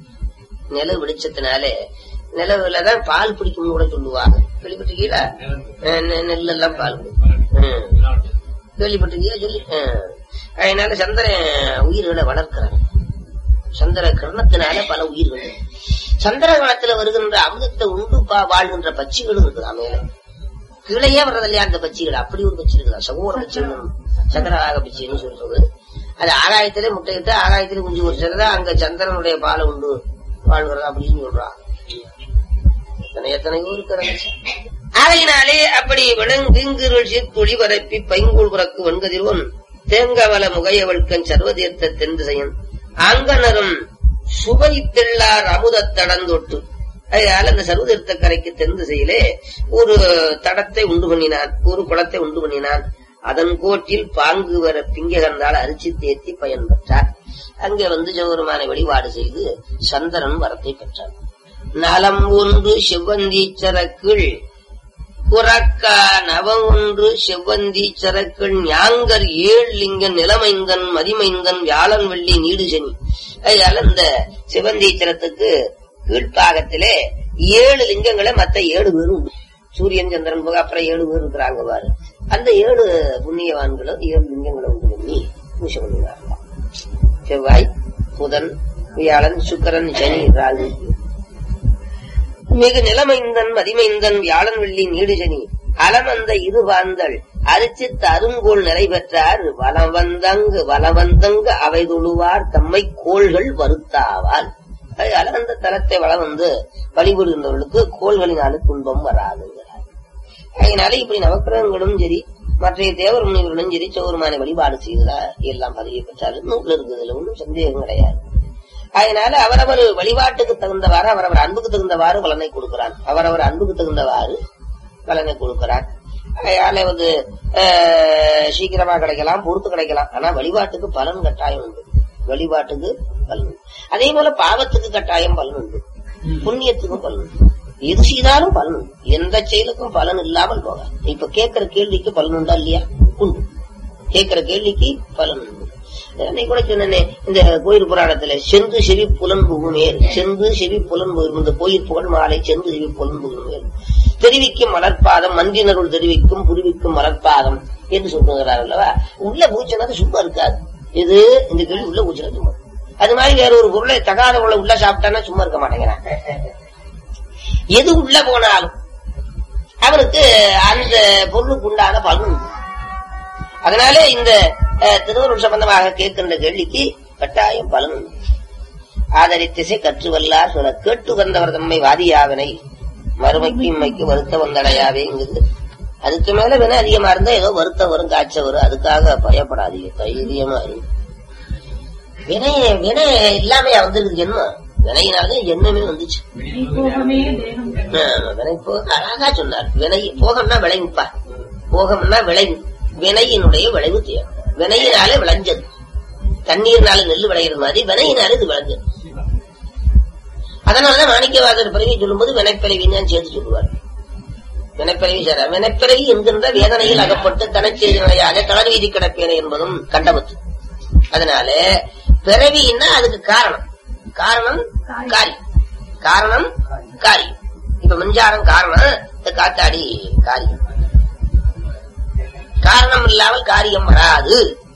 நில வெளிச்சத்தினாலே நிலவுல தான் பால் பிடிக்கும்னு கூட சொல்லுவாங்க கேள்விப்பட்டிருக்கீங்களா அஹ் நெ- நெல்லெல்லாம் பால் பிடிக்கும். ம். கேள்விப்பட்டிருக்கியா சொல்லி அஹ். அதனால சந்திரன் உயிர்களை வளர்க்கிறான் சந்திர கிரணத்தினால பல உயிர்கள் சந்திர கிரணத்துல வருகின்ற அமிர்தத்தை உண்டு பா- வாழ்கின்ற பட்சிகளும் இருக்குதா மேல கீழையே வர்றது இல்லையா அந்த பட்சிகள் அப்படி ஒரு பட்சி இருக்குதா சகோர பட்சிகள் சந்திரராக பட்சின்னு சொல்றது அது ஆகாயத்திலே முட்டையிட்டு ஆகாயத்திலே குஞ்சு பொறிச்சதா அங்க சந்திரனுடைய பாலை உண்டு வாழ்கிறதா அப்படின்னு சொல்றான் எத்தனை எத்தனையோ இருக்கிறது ஆகையினாலே அப்படி விளங்குங்கிருள் துளி பரப்பி பைங்கூழ் புறக்கு வெண்கதிர்வன் தேங்கவல முகையவழ்கன் சர்வதீர்த்த தென்திசையன் ஆங்கனரும் சுவை தெள்ளார் அமுதத் தடந்தொட்டு அதனால அந்த சர்வதீர்த்த கரைக்கு தென் திசையிலே ஒரு தடத்தை உண்டு பண்ணினான் ஒரு குளத்தை உண்டு பண்ணினான் அதன் கோட்டில் பாங்கு வர பிங்ககந்தால் அரிசி தேத்தி பயன் பெற்றார் அங்கே வந்து சிவபெருமானை வழிபாடு செய்து சந்திரன் வரத்தை பெற்றார் நலம் ஒன்று செவ்வந்தீச்சரக்குள் புறக்கா நவம் ஒன்று செவ்வந்தி சரக்கள் ஞாங்கர் ஏழ் லிங்கன் நிலமைந்தன் மதிமைந்தன் வியாழன் வெள்ளி நீடு சனி அதனால இந்த சிவந்தீச்சரத்துக்கு கீழ்ப்பாகத்திலே ஏழு லிங்கங்களை மத்த ஏழு பேரும் உண்டு. சூரியன் சந்திரன் போக அப்புறம் ஏழு பேர் இருக்கிறாங்க பாரு அந்த ஏழு புண்ணியவான்களும் ஏழு லிங்கங்களை உண்டு பண்ணி பூஜை பண்ணுவாங்க செவ்வாய் புதன் வியாழன் சுக்கரன் சனி ராகு மிகு நிலமைந்தன் மதிமைந்தன் வியாழன் வெள்ளி நீடுஜனி அலமந்த இது வாழ்ந்தள் அரிச்சித் அருங்கோள் நிறை பெற்றார் வலம் வந்தங்கு வலவந்தங்கு அவை தொழுவார் தம்மை கோள்கள் வருத்தாவால் அதனால அந்த தலத்தை வளம் வந்து வழிபடுகின்றவர்களுக்கு கோள்களினால துன்பம் வராதுங்கிறார் அதனால இப்படி நவக்கிரகங்களும் சரி மற்ற தேவர் முனிவர்களும் சரி சௌருமான வழிபாடு செய்ததா எல்லாம் பதவி பெற்றாலும் நூல்ல இருக்குதுல ஒன்றும் சந்தேகம் கிடையாது அதனால அவரவர் வழிபாட்டுக்கு தகுந்தவாறு அவரவர் அன்புக்கு தகுந்தவாறு பலனை கொடுக்கிறான் அவரவர் அன்புக்கு தகுந்தவாறு பலனை கொடுக்கிறான் அதனால வந்து ஆஹ், சீக்கிரமா கிடைக்கலாம் பொறுத்து கிடைக்கலாம் ஆனா வழிபாட்டுக்கு பலன் கட்டாயம் உண்டு வழிபாட்டுக்கு பலன் உண்டு. அதே போல பாவத்துக்கு கட்டாயம் பலன் உண்டு புண்ணியத்துக்கும் பலன் உண்டு எது செய்தாலும் பலன் உண்டு எந்த செயலுக்கும் பலன் இல்லாமல் போகாது இப்ப கேட்கிற கேள்விக்கு பலன் உண்டா இல்லையா உண்டு கேட்கிற கேள்விக்கு பலன் உண்டு அன்னைக்கு கூட சொன்னேனே இந்த கோயில் புராணத்துல செந்து செவி புலன் புகுமேல் செந்து செவி புலன் புகும் இந்த கோயில் புகழ் மாலை செந்து செவி புலன் புகுமேல் தெரிவிக்கும் மலர்பாதம் மன்றினருள் தெரிவிக்கும் புரிவிக்கும் மலர்பாதம் என்று சொல்லுகிறார் அல்லவா உள்ள பூச்சனது சும்மா இருக்காது இது இந்த கேள்வி உள்ள பூச்சனது சும்மா அது மாதிரி வேற ஒரு பொருளை தகாத உள்ள உள்ள சாப்பிட்டானா சும்மா இருக்க மாட்டேங்கிறான் எது உள்ள போனாலும் அவனுக்கு அந்த பொருளுக்கு உண்டான பலன் உண்டு. அதனால இந்த அஹ், திருவருள் சம்பந்தமாக கேட்கின்ற கேள்விக்கு கட்டாயம் பலன் உண்டு. ஆதரித்திசை கற்று வல்லார் சொல்ல கேட்டு வந்தவர் தம்மை வாதியாவனை மறுமைக்கு இம்மைக்கு வருத்த வந்தடையாவேங்குது அதுக்கு மேல வினை அதிகமா இருந்தா ஏதோ வருத்த வரும் காய்ச்ச வரும் அதுக்காக பயப்படாதீங்க தைரியமா இருக்கு வினை வினை இல்லாமையா வந்திருக்கு ஜென்மம் வினையினால்தான் ஜென்மமே வந்துச்சு போகமே தேகம் ஆமா, வினை போ அழகா சொன்னார் வினை போகம்னா விளைவுப்பா போகம்னா விளைவு வினையினுடைய விளைவு தேவை வினையினாலே விளைஞ்சது தண்ணீர்னால நெல் விளையிறது மாதிரி வினையினால இது விளைஞ்சது அதனாலதான் மாணிக்கவாதர் பிறவி சொல்லும்போது வினைப்பிறவின்னு தான் சேர்த்து சொல்லுவார் வினைப்பிறவி சார் வினைப்பிறவி என்கின்ற வேதனையில் அகப்பட்டு தனச்செய்தி நிலையாக தளர்வீதி கிடப்பேனே என்பதும் கண்டபத்து அதனால பிறவின்னா அதுக்கு காரணம் காரணம் காரியம் காரணம் காரியம் இப்ப மின்சாரம் காரணம் இந்த காத்தாடி காரியம் காரணம் இல்லாமல் காரியம் வராது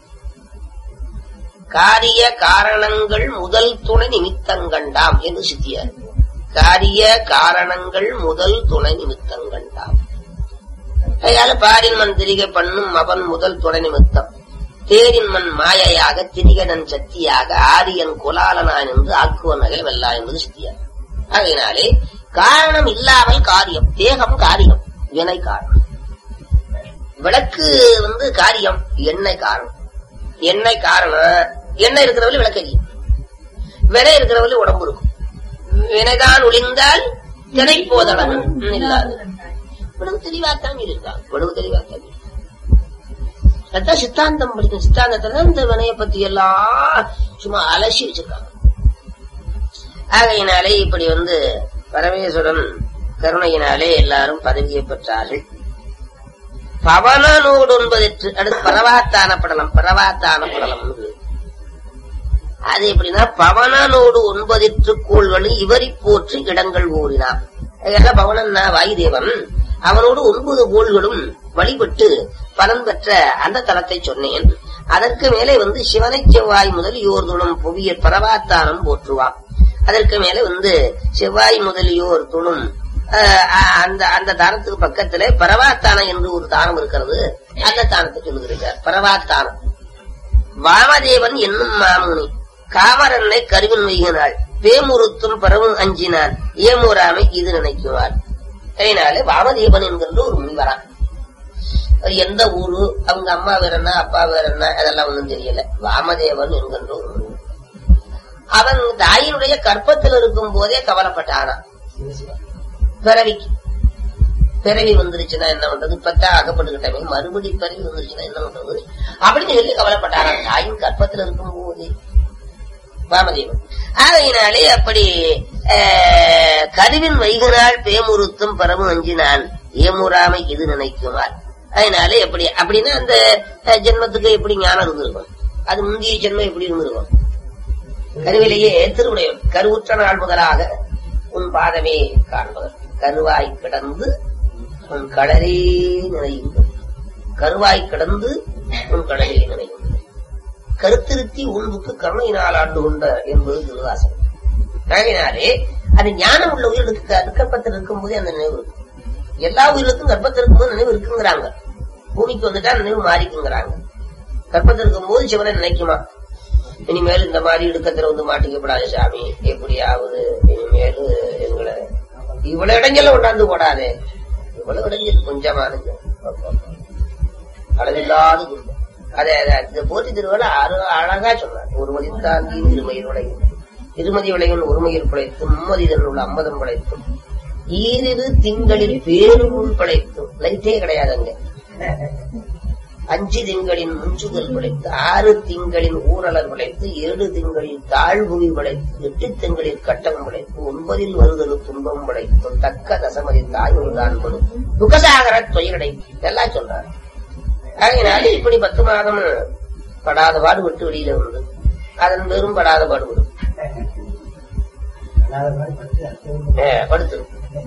காரிய காரணங்கள் முதல் துணை நிமித்தங்கண்டாம் என்று சித்தியார் காரிய காரணங்கள் முதல் துணை நிமித்தங்கண்டாம் அதனால பாரின் மண் திரிகை பண்ணும் அவன் முதல் துணை நிமித்தம் தேரின் மண் மாயையாக திரிகடன் சக்தியாக ஆரியன் குலாலனான் என்று ஆக்குவன் நகல் வெல்லா என்பது சித்தியார் ஆகையினாலே காரணம் இல்லாமல் காரியம் தேகம் காரியம் வினை காரணம் விளக்கு வந்து காரியம் எண்ணெய் காரணம் எண்ணெய் காரணம் எண்ணெய் இருக்கிறவளி விளக்கறி வினை இருக்கிறவளி உடம்பு இருக்கும் வினைதான் ஒளிந்தால் தினை போதளவன் இல்லாது இவ்வளவு தெளிவாத்தான் இருக்கான் இவ்வளவு தெளிவாத்தான் இருக்கான். அதான் சித்தாந்தம் படிக்கும் சித்தாந்தத்துல இந்த வினைய பத்தி எல்லாம் சும்மா அலசி வச்சிருக்காங்க ஆகையினாலே இப்படி வந்து பரமேஸ்வரன் கருணையினாலே எல்லாரும் பதவியை பெற்றார்கள் பவனனோடு ஒன்பதெற்று அடுத்து பரவாத்தான படலம் பரவாத்தான படலம் அது எப்படின்னா பவனனோடு ஒன்பதெற்று கோள்களும் இவரை போற்றி இடங்கள் ஓடினான் அதனால பவனன்னா வாயுதேவன் அவனோடு ஒன்பது கோள்களும் வழிபட்டு பலன் பெற்ற அந்த தலத்தை சொன்னேன் அதற்கு மேலே வந்து சிவனை செவ்வாய் முதலியோர் துணும் புவியர் பரவாத்தானம் போற்றுவான் அதற்கு மேலே வந்து செவ்வாய் முதலியோர் துணும் ஆஹ், அந்த அந்த தானத்துக்கு பக்கத்துல பரவாத்தானம் என்று ஒரு தானம் இருக்கிறது அந்த தானத்தை சொல்லுகிறார் பரவாத்தானம் வாமதேவன் என்னும் மாமுனி காமரனை கருவின் வைகினாள் பேமுறுத்தும் பரவும் அஞ்சினான் ஏமுறாமை இது நினைக்குவார் அதனால வாமதேவன் என்கின்ற ஒரு முனிவரான் அவர் எந்த ஊரு அவங்க அம்மா வேற என்ன அப்பா வேற என்ன அதெல்லாம் ஒண்ணும் தெரியல வாமதேவன் என்கின்ற ஒரு முனிவர் அவன் தாயினுடைய கற்பத்தில் இருக்கும் போதே கவலைப்பட்டானான் பிறவிக்கு பிறவி வந்துருச்சுன்னா என்ன பண்றது இப்பத்தான் அகப்பட்டுக்கிட்டமே மறுபடி பிறவி வந்துருச்சுன்னா என்ன பண்றது அப்படின்னு சொல்லி கவலைப்பட்டாராம் தாயின் கற்பத்தில் இருக்கும் போதே வாமதேவன் ஆகையினாலே அப்படி ஆஹ், கருவின் வைகனால் பேமுறுத்தும் பரமு அஞ்சினான் ஏமுறாமை இது நினைக்குமார் அதனாலே எப்படி அப்படின்னா அந்த அஹ், ஜென்மத்துக்கு எப்படி ஞானம் இருந்திருக்கும் அது முந்தைய ஜென்மம் எப்படி இருந்திருக்கும் கருவிலேயே திருவுடையவன் கருவுற்ற நாள் முதலாக உன் பாதமே காண்பவர் கருவாய் கிடந்து உன் கடலே நினையும் கருவாய் கிடந்து உன் கடலே நினையும் கருத்திருத்தி உள்வுக்கு கருணையினால் ஆண்டு கொண்ட என்பது திருவாசகம் ஆகையினாலே அது ஞானம் உள்ள உயிர்களுக்கு கற்பத்தில் இருக்கும் போதே அந்த நினைவு இருக்கும் எல்லா உயிர்களுக்கும் கர்ப்பத்தில் இருக்கும்போது நினைவு இருக்குங்கிறாங்க பூமிக்கு வந்துட்டா நினைவு மாறிக்குங்கிறாங்க கர்ப்பத்தில் இருக்கும் போது சிவனை நினைக்குமா இனிமேல் இந்த மாதிரி இடுக்கத்துல வந்து மாட்டிக்கப்படாது சாமி எப்படியாவது இனிமேல் எங்களை இவ்வளவு இடைஞ்சல கொண்டாந்து போடாதே இவ்வளவு இடைஞ்சல் கொஞ்சமானது அளவில்லாத குடும்பம் அதை அதை இந்த போட்டி திருவிழா அரு- அழகா சொன்னார் ஒருமதி தாங்கி இருமையில் உடையும் இருமதி விளையும் ஒருமையில் பிழைத்தும் மும்மதிதன் உள்ள அம்மதம் பிழைத்தும் ஈரிரு திங்களில் பேருமுள் பிழைத்தும் லைட்டே கிடையாதுங்க அஞ்சு திங்களின் முஞ்சுதல் பிழைத்து ஆறு திங்களின் ஊரலர் பிழைத்து ஏழு திங்களில் தாழ்வுவி பிழைத்து எட்டு திங்களில் கட்டம் பிழைத்து ஒன்பதில் வருதல் துன்பம் பிழைத்தும் தக்க தசமதி தாய்மொழிதான் கொடு துக்கசாகர தொழிலடை இதெல்லாம் சொல்றாரு ஆகையினால இப்படி பத்து மாதம் படாத பாடு விட்டு வெளியில வந்து அதன் பெரும் படாத பாடு விடும் படுத்து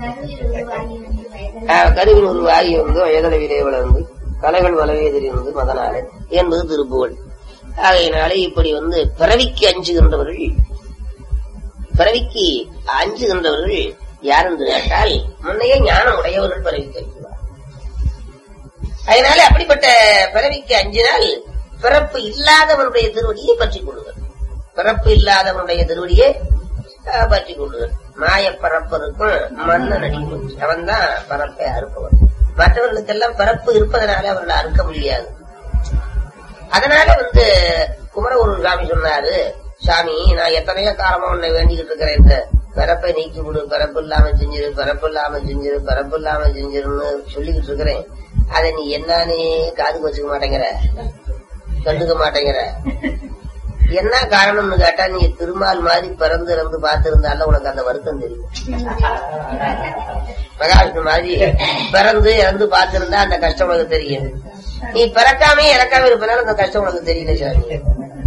கருவின் ஒரு வாயு வந்து வயதளவிலே வளர்ந்து கலைகள் வளவே தெரிந்து மதனாலே என்பது திருப்புகழ் ஆகையினாலே இப்படி வந்து பிறவிக்கு அஞ்சுகின்றவர்கள் பிறவிக்கு அஞ்சுகின்றவர்கள் யார் என்று கேட்டால் முன்னையே ஞானம் உடையவர்கள் பிறவிக்கு அஞ்சுவார் அதனால அப்படிப்பட்ட பிறவிக்கு அஞ்சினால் பிறப்பு இல்லாதவனுடைய திருவடியை பற்றிக் கொள்ளுங்கள் பிறப்பு இல்லாதவனுடைய திருவடியை அஹ், பற்றிக் கொள்ளுங்கள் மாய பரப்பருக்கும் மன்னன் அடிக்கும் அவன் தான் பரப்பை அறுப்பவன் மற்றவர்களுக்கெல்லாம் பிறப்பு இருப்பதனால அவர்களை அறுக்க முடியாது அதனால வந்து குமரகுரு சாமி சொன்னாரு சாமி நான் எத்தனையோ காலமா உன்னை வேண்டிக்கிட்டு இருக்கிறேன் இந்த பிறப்பை நீக்கி விடு பிறப்பு இல்லாம செஞ்சிரு பிறப்பு இல்லாம செஞ்சிரு பிறப்பு இல்லாம செஞ்சிருன்னு சொல்லிக்கிட்டு இருக்கிறேன் அதை நீ என்னன்னு காதுக்கு வச்சுக்க மாட்டேங்கிற கண்டுக்க மாட்டேங்கிற என்ன காரணம்னு கேட்டா நீ திருமால் மாதிரி பிறந்து இறந்து பார்த்திருந்தால உனக்கு அந்த வருத்தம் தெரியும் மகாவிஷ்ணு மாதிரி பிறந்து இறந்து பார்த்திருந்தா அந்த கஷ்டம் உனக்கு தெரியும் நீ பிறக்காமே இறக்காம இருப்பனால அந்த கஷ்டம் உனக்கு தெரியல சாமி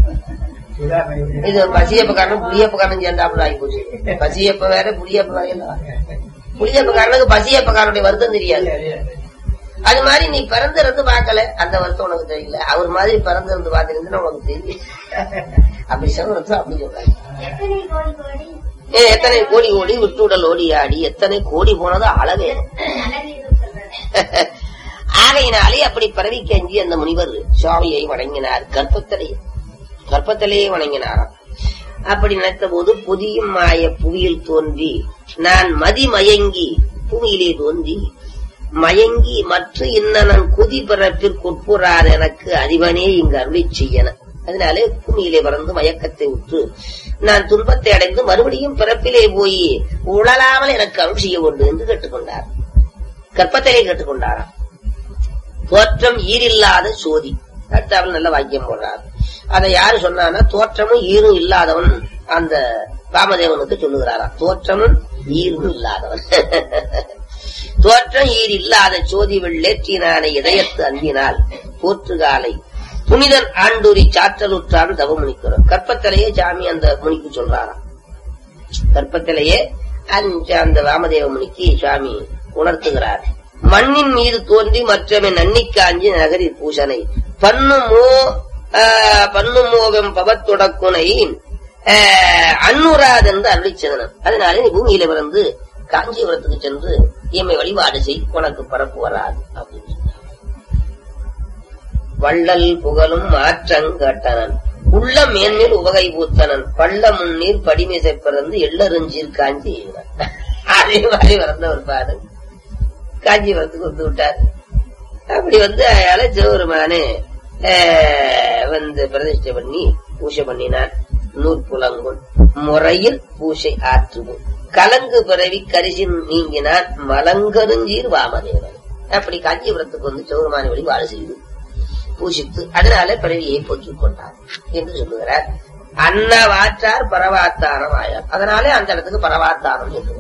இது பசியப்ப காரணம் புளியப்ப காரணம் சேர்ந்தாப்புல ஆகி போச்சு பசியப்ப வேற புளியப்ப வேற இல்ல. புளியப்ப காரனுக்கு பசியப்ப காரனுடைய வருத்தம் தெரியாது அது மாதிரி நீ பிறந்து இருந்து பார்க்கல அந்த வருத்தம் உனக்கு தெரியல அவர் மாதிரி பிறந்து இருந்து பார்த்திருந்தா உனக்கு தெரியும் அப்படி சொல்றது அப்படி சொல்றாங்க ஏ, எத்தனை கோடி ஓடி விட்டுடல் ஓடி ஆடி எத்தனை கோடி போனதோ அளவே ஆகையினாலே அப்படி பரவிக்கு அஞ்சி அந்த முனிவர் சுவாமியை வணங்கினார் கற்பத்திலே கற்பத்திலே வணங்கினாராம் அப்படி நினைத்த போது புதியும் மாய புவியில் தோன்றி நான் மதி மயங்கி பூமியிலே தோன்றி மயங்கி மற்ற இன்னனன் குதி பிறப்பிற்கு உட்புறார் எனக்கு அறிவனே இங்கு அருளி செய்யன அதனாலே பூமியிலே பறந்து மயக்கத்தை உற்று நான் துன்பத்தை அடைந்து மறுபடியும் பிறப்பிலே போய் உழலாமல் எனக்கு அருள் செய்ய வேண்டும் என்று கேட்டுக்கொண்டார் கற்பத்திலே கேட்டுக்கொண்டாராம் தோற்றம் ஈரில்லாத சோதி அடுத்தாவில் நல்ல வாக்கியம் போடுறார் அதை யாரு சொன்னான்னா தோற்றமும் ஈரும் இல்லாதவன் அந்த ராமதேவனுக்கு சொல்லுகிறாராம் தோற்றமும் ஈரும் இல்லாதவன் தோற்றம் ஈர் இல்லாத சோதி வெள்ளேற்றினான இதயத்து அந்தினால் போற்றுகாலை புனிதன் ஆண்டூரி சாற்றலுற்றான் தவ முனிக்கிறோம் கற்பத்திலேயே சாமி அந்த முனிக்கு சொல்றாராம் கற்பத்திலேயே அந்த அந்த வாமதேவ முனிக்கு சுவாமி உணர்த்துகிறார் மண்ணின் மீது தோன்றி மற்றவை நன்னிக்காஞ்சி நகரி பூசனை பன்னுமோ ஆஹ், பன்னுமோவெம் பவத்தொடக்குனை அன்னுராதென்று அருளிச்சதனம் அதனால நீ பூமியில பிறந்து காஞ்சிபுரத்துக்கு சென்று எம்மை வழிபாடு செய் உனக்கு பரப்பு வராது அப்படின்னு சொன்னார். வள்ளல் புகழும் மாற்றங்கட்டனன் உள்ள மேன்மேல் உவகை பூத்தனன் பள்ள முன்னீர் படிமிசை பிறந்து எள்ளருஞ்சீர் காஞ்சி எழுதினான். அதே மாதிரி வளர்ந்த ஒரு பாடு காஞ்சிபுரத்துக்கு வந்து விட்டார் அப்படி வந்து அயால சிவபெருமானே ஆஹ், வந்து பிரதிஷ்டை பண்ணி பூஜை பண்ணினார் நூற்புலங்குள் முறையில் பூஜை ஆற்றுவோம் கலங்கு பிறவி கரிசின் நீங்கினான் மலங்கருஞ்சீர் வாமதேவன் அப்படி காஞ்சிபுரத்துக்கு வந்து சிவபெருமானை வழிபாடு செய்து பூசித்து அதனால பிறவியை போக்கிக் கொண்டார் என்று சொல்லுகிறார் அன்னவாற்றார் பரவாத்தாரம் ஆயார் அதனாலே அந்த இடத்துக்கு பரவாத்தாரம் என்று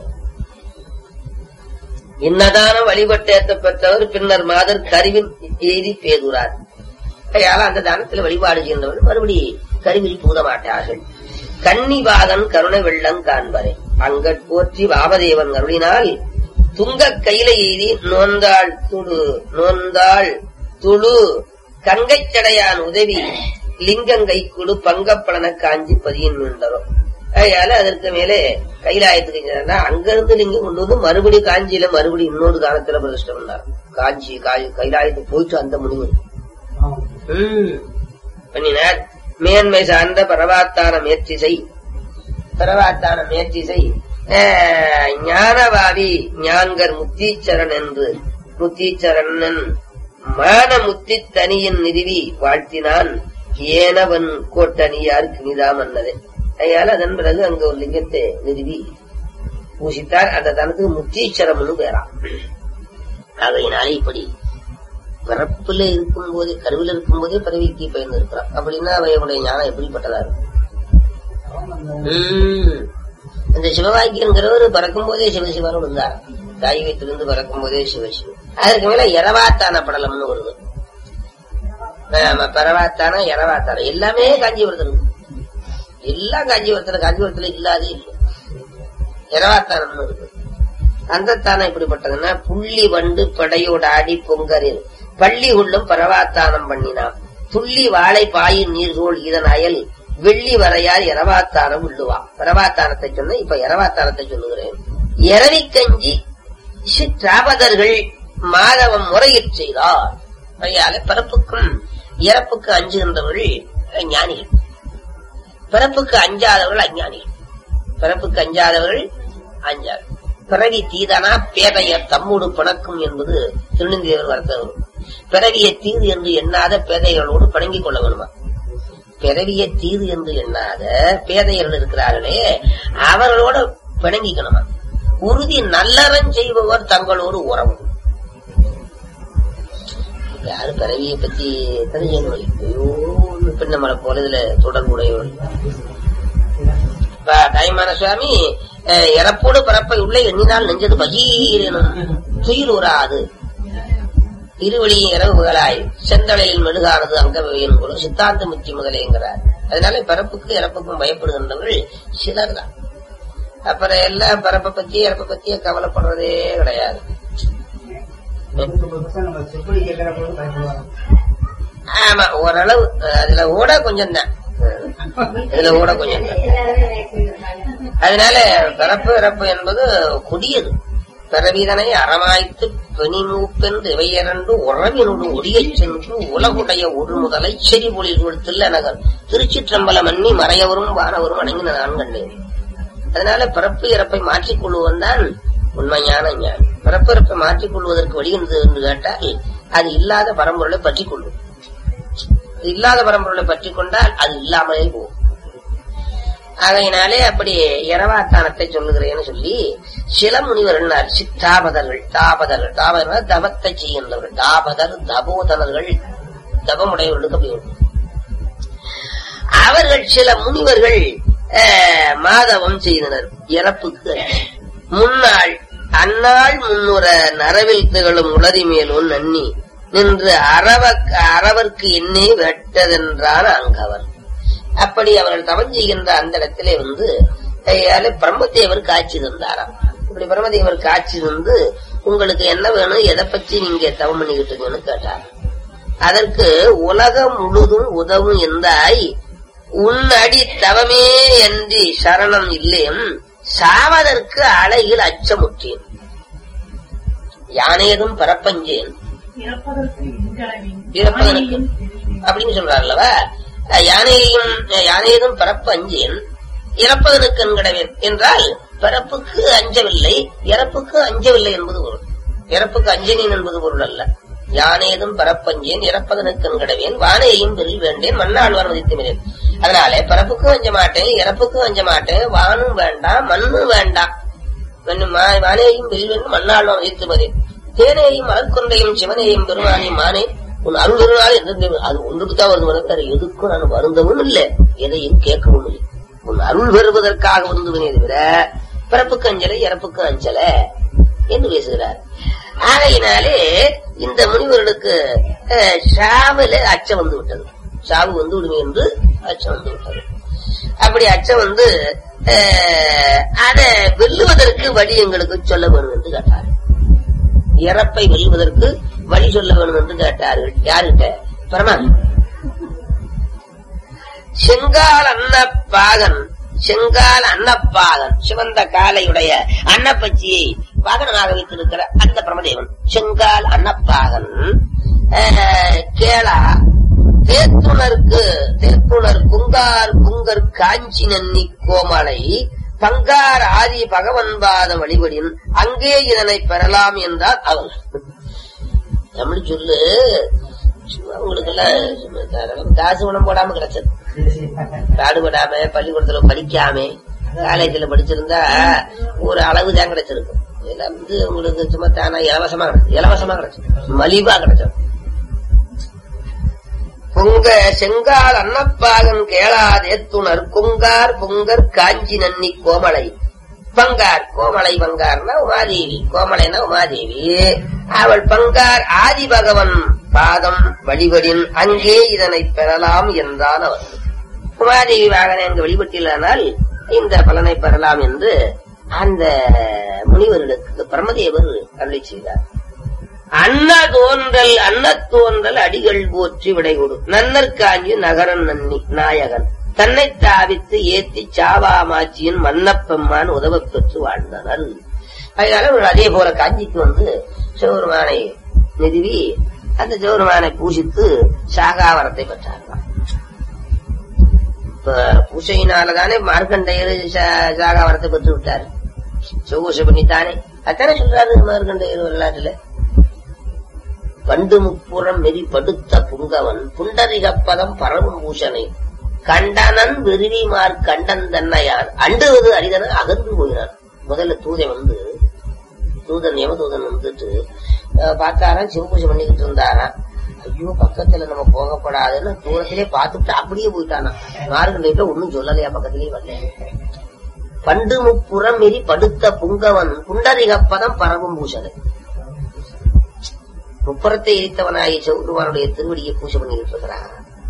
இன்னதானம் வழிபட்டேத்த பெற்றவர் பின்னர் மாதர் கருவில் எய்தி பேதுறார் கையால அந்த தானத்தில் வழிபாடு செய்தவர் மறுபடி கருவில் பூத மாட்டார்கள் கன்னிபாகன் கருணை வெள்ளம் காண்பரே அங்கட் போற்றி வாமதேவன் அருளினால் துங்க கையில எய்தி நோந்தாள் துடு நோந்தாள் துளு கங்கைச் சடையான் உதவி லிங்கங்கை குழு பங்கப்படன காஞ்சி பதியின் மீண்டரும் அதனால அதற்கு மேலே கைலாயத்துக்கு சென்றா அங்கிருந்து லிங்கம் கொண்டு வந்து மறுபடி காஞ்சியில மறுபடி இன்னொரு காலத்துல பிரதிஷ்டம் பண்ணார் காஞ்சி காய்- கைலாயத்துக்கு போயிட்டு அந்த முடிவு ம். பண்ணினார் மேன்மை சார்ந்த பரவாத்தான முயற்சிசை பரவாத்தான முயற்சிசை ஆஹ், ஞானவாதி ஞான்கர் முத்தீச்சரன் என்று முத்தீச்சரன் மான முத்தி தனியின் நிறுவி வாழ்த்தினான் ஏனவன் கோட்டணியார் கிணிதாம் அன்னதே அதனால அதன் பிறகு அங்க ஒரு லிங்கத்தை நிறுவி பூசித்தார் அந்த தனத்துக்கு முத்தீச்சரம்னு பேராம் ஆகையினாலே இப்படி பிறப்புல இருக்கும் போதே கருவில் இருக்கும் போதே பிறவிக்கு பயந்து இருக்கிறான் அப்படின்னா அவையுடைய ஞானம் எப்படிப்பட்டதா இருக்கும் உம். இந்த சிவவாக்கியங்கிறவர் பிறக்கும் போதே சிவசிவன் இருந்தார் தாய் வீட்டிலிருந்து பிறக்கும் போதே சிவசிவன் அதற்கு மேல இரவாத்தான படலம்னு வருது ஆமா, பரவாத்தான இரவாத்தான எல்லாமே காஞ்சிபுரத்தில் இருக்கு எல்லாம் காஞ்சிபுரத்துல காஞ்சிபுரத்துல இல்லாதே இல்லை இரவாத்தானம்னு இருக்கு அந்த தானம் எப்படிப்பட்டதுன்னா புள்ளி வண்டு படையோடு ஆடி பொங்கரில் பள்ளி உள்ளும் பரவாத்தானம் பண்ணினான் துள்ளி வாழை பாயின் நீர்கோள் இதன் அயல் வெள்ளி வரையார் இரவாத்தானம் உள்ளுவா பரவாத்தானத்தை சொன்ன இப்ப இரவாத்தானத்தை சொல்லுகிறேன் இரவி கஞ்சி சிற்றாபதர்கள் மாதவம் முறையிற் செய்தார் ஆகையால பிறப்புக்கும் இறப்புக்கு அஞ்சுகின்றவர்கள் ஞானிகள் பிறப்புக்கு அஞ்சாதவர்கள் அஞ்ஞானிகள் பிறப்புக்கு அஞ்சாதவர்கள் அஞ்சாது பிறவி தீதனா பேதையர் தம்மோடு பிணக்கும் என்பது திருநெந்தியவர் வருத்தவர் பிறவிய தீது என்று எண்ணாத பேதைகளோடு பிணங்கிக் கொள்ள வேணுமா பிறவிய தீது என்று எண்ணாத பேதையர்கள் இருக்கிறார்களே அவர்களோட பிணங்கிக்கணுமா உறுதி நல்லறம் செய்பவர் தங்களோடு உறவு யாரு பிறவியை பத்தி தெரிஞ்சவர்கள் ஐயோ பின்னமலை போல இதுல தொடர்புடையவர்கள் இப்ப தாய்மான சுவாமி அஹ், இறப்போடு பிறப்பை உள்ள எண்ணினால் நெஞ்சது பகீரெனும் துயில் உறாது இருவழியும் இரவுகளாய் செந்தலையில் மெழுகானது அங்கவையின் போல சித்தாந்த முத்தி முதலேங்கிறார் அதனால பிறப்புக்கு இறப்புக்கும் பயப்படுகின்றவர்கள் சிலர் தான் அப்புறம் எல்லாம் பிறப்பை பத்தி இறப்பை பத்தியே கவலைப்படுறதே கிடையாது ஆமா ஓரளவு அஹ், அதுல ஓட கொஞ்சம் தான் இதுல ஓட கொஞ்சம் தான் அதனால பிறப்பு இறப்பு என்பது கொடியது பிறவிதனை அறமாய்த்து பெணிமூப்பென்று இவையரண்டு உறவினோடு ஒடியச் சென்று உலகுடைய ஒரு முதலை செறிபொழி கொடுத்துள்ள நகர் திருச்சிற்றம்பலம் அன்னி மறையவரும் வானவரும் அடங்கின நான் கண்டேன் அதனால பிறப்பு இறப்பை மாற்றிக் கொள்வதும் தான் உண்மையான ஞானம் பிறப்பு இறப்பை மாற்றிக் கொள்வதற்கு வழி இருந்தது என்று கேட்டால் அது இல்லாத பரம்பொருளை பற்றிக் கொள்ளும் இல்லாத பரம்பொருளை பற்றி கொண்டால் அது இல்லாமலே போகும் ஆகையினாலே அப்படி இரவாத்தானத்தை சொல்லுகிறேன்னு சொல்லி சில முனிவர்கள் சித்தாபதர்கள் தாபதர்கள் தாபதர்கள் தவத்தை செய்கின்றவர்கள் தாபதர் தபோதனர்கள் தபமுடையவர்களுக்கு அப்படி உண்டு. அவர்கள் சில முனிவர்கள் அஹ், மாதவம் செய்தனர் இறப்புக்கு முன்னாள் அந்நாள் முன்னுற நரவில் திகழும் உளறி மேலும் நன்னி நின்று அறவ அறவர்க்கு என்னே வெட்டதென்றான் அங்கவர் அப்படி அவர்கள் தவம் செய்கின்ற அந்த இடத்திலே வந்து கையால பிரம்மதேவர் காட்சி தந்தாராம் இப்படி பிரம்மதேவர் காட்சி தந்து உங்களுக்கு என்ன வேணும் எதை பற்றி நீங்க தவம் பண்ணிக்கிட்டு இருக்கீங்கன்னு கேட்டார் அதற்கு உலகம் முழுதும் உதவும் எந்தாய் உன் அடி தவமே என்று சரணம் இல்லையும் சாவதற்கு அலையில் அச்சமுற்றேன் யானேதும் பரப்பஞ்சேன் இறப்பதற்கு எங்களவின் இறப்பதற்கு அப்படின்னு சொல்றாருல்லவா யானையையும் யானையதும் பிறப்பு அஞ்சேன் இறப்பதற்கு அன்கடவேன் என்றால் பிறப்புக்கு அஞ்சவில்லை இறப்புக்கு அஞ்சவில்லை என்பது பொருள் இறப்புக்கு அஞ்சனேன் என்பது பொருள் அல்ல யானேதும் பரப்பஞ்சேன் இறப்பதனுக்கு அன்கடவேன் வானையையும் பெரில் வேண்டேன் மண்ணாழ்வார் மதித்துமிரேன் அதனாலே பிறப்புக்கும் அஞ்ச மாட்டேன் இறப்புக்கும் அஞ்ச மாட்டேன் வானும் வேண்டாம் மண்ணும் வேண்டாம் மண்ணும் மா- வானையையும் பெரில் வேண்டும் மண்ணாழ்வார் மதித்துமரேன் தேனையையும் மலர்கொண்டையும் சிவனையும் பெருமானையும் மானே உன் அருள் வருநாள் என்று அது ஒன்றுக்கு தான் வருது வேற எதுக்கும் நான் வருந்தவும் இல்லை எதையும் கேட்கவும் இல்லை உன் அருள் வருவதற்காக வருந்துவனே தவிர பிறப்புக்கு அஞ்சலை இறப்புக்கு அஞ்சல என்று பேசுகிறார் ஆகையினாலே இந்த முனிவர்களுக்கு அஹ், சாவுல அச்சம் வந்து விட்டது சாவு வந்து விடுமே என்று அச்சம் வந்து விட்டது அப்படி அச்சம் வந்து அஹ், அதை வெல்லுவதற்கு வழி எங்களுக்கு சொல்ல வேணும் என்று கேட்டார் இறப்பை வெல்வதற்கு வழி சொல்ல வேணும் என்று கேட்டார்கள் யாருகிட்ட பரமான் செங்கால் அன்னப்பாகன் செங்கால் அன்னப்பாகன் சிவந்த காலையுடைய அன்னப்பச்சியை வாகனமாக வைத்திருக்கிற அந்த பிரமதேவன் செங்கால் அன்னப்பாகன் அஹ், கேளா தேத்துணருக்கு தேத்துணர் குங்கார் குங்கர் காஞ்சி நன்னி கோமலை பங்கார் ஆதி பகவன்பாத வழிபடின் அங்கே இதனை பெறலாம் என்றார் அவர் தமிழ் சொல்லு சும்மா உங்களுக்கு எல்லாம் காசு பணம் போடாம கிடைச்சது பாடுபடாம பள்ளிக்கூடத்துல படிக்காம காலேஜ்ல படிச்சிருந்தா ஒரு அளவு தான் கிடைச்சிருக்கும் இதெல்லாம் வந்து உங்களுக்கு சும்மா தானா இலவசமா கிடைச்சது இலவசமா கிடைச்சது மலிவா கிடைச்சது பொங்க செங்கால் அன்னப்பாகன் கேளாதேத்துணர் குங்கார் பொங்கர் காஞ்சி நன்னி கோமலை பங்கார் கோமலை பங்கார்னா உமாதேவி கோமலைனா உமாதேவி அவள் பங்கார் ஆதி பகவன் பாதம் வழிபடின் அங்கே இதனை பெறலாம் என்றான் அவர் உமாதேவி வாகனை அங்கு வழிபட்டில்லானால் இந்த பலனை பெறலாம் என்று அந்த முனிவர்களுக்கு பிரம்மதேவர் அருளி செய்தார் அன்ன தோன்றல் அன்ன தோன்றல் அடிகள் போற்றி விடை கொடு நன்னர் காஞ்சி நகரன் நன்னி நாயகன் தன்னை தாவித்து ஏத்தி சாவாமாச்சியின் மன்னப்பெம்மான் உதவப் பெற்று வாழ்ந்தனர் அதனால இவர் அதே போல காஞ்சிக்கு வந்து சிவபெருமானை நிறுவி அந்த சிவபெருமானை பூசித்து சாகாவரத்தை பெற்றார்களாம் இப்ப பூசையினாலதானே மார்க்கண்டையர் சா- சாகாவரத்தை பெற்று விட்டார் சிவபூசை பண்ணித்தானே அத்தானே சொல்றாரு மார்க்கண்டையர் வரலாற்றுல பண்டு முப்புறம் மெறி படுத்த புங்கவன் புண்டரிகப்பதம் பரவும் பூஷனை கண்டனன் விருவிமார் கண்டன் தன்னையான் அண்டுவது அரிதன அகன்று போயினான் முதல்ல தூதன் வந்து தூதன் யமதூதன் வந்துட்டு அஹ், பார்த்தாராம் சிவபூஜை பண்ணிக்கிட்டு இருந்தாராம் ஐயோ பக்கத்துல நம்ம போகப்படாதுன்னு தூரத்திலே பார்த்துட்டு அப்படியே போயிட்டானா மார்கண்டையிட்ட ஒண்ணும் சொல்லலையா பக்கத்திலேயே வரல பண்டு முப்புறம் மெறி படுத்த புங்கவன் புண்டரிகப்பதம் பரவும் பூஷனை முப்புறத்தை எரித்தவனாகிய சிவபெருமானுடைய திருவடியை பூஜை பண்ணிட்டு இருக்கிறான்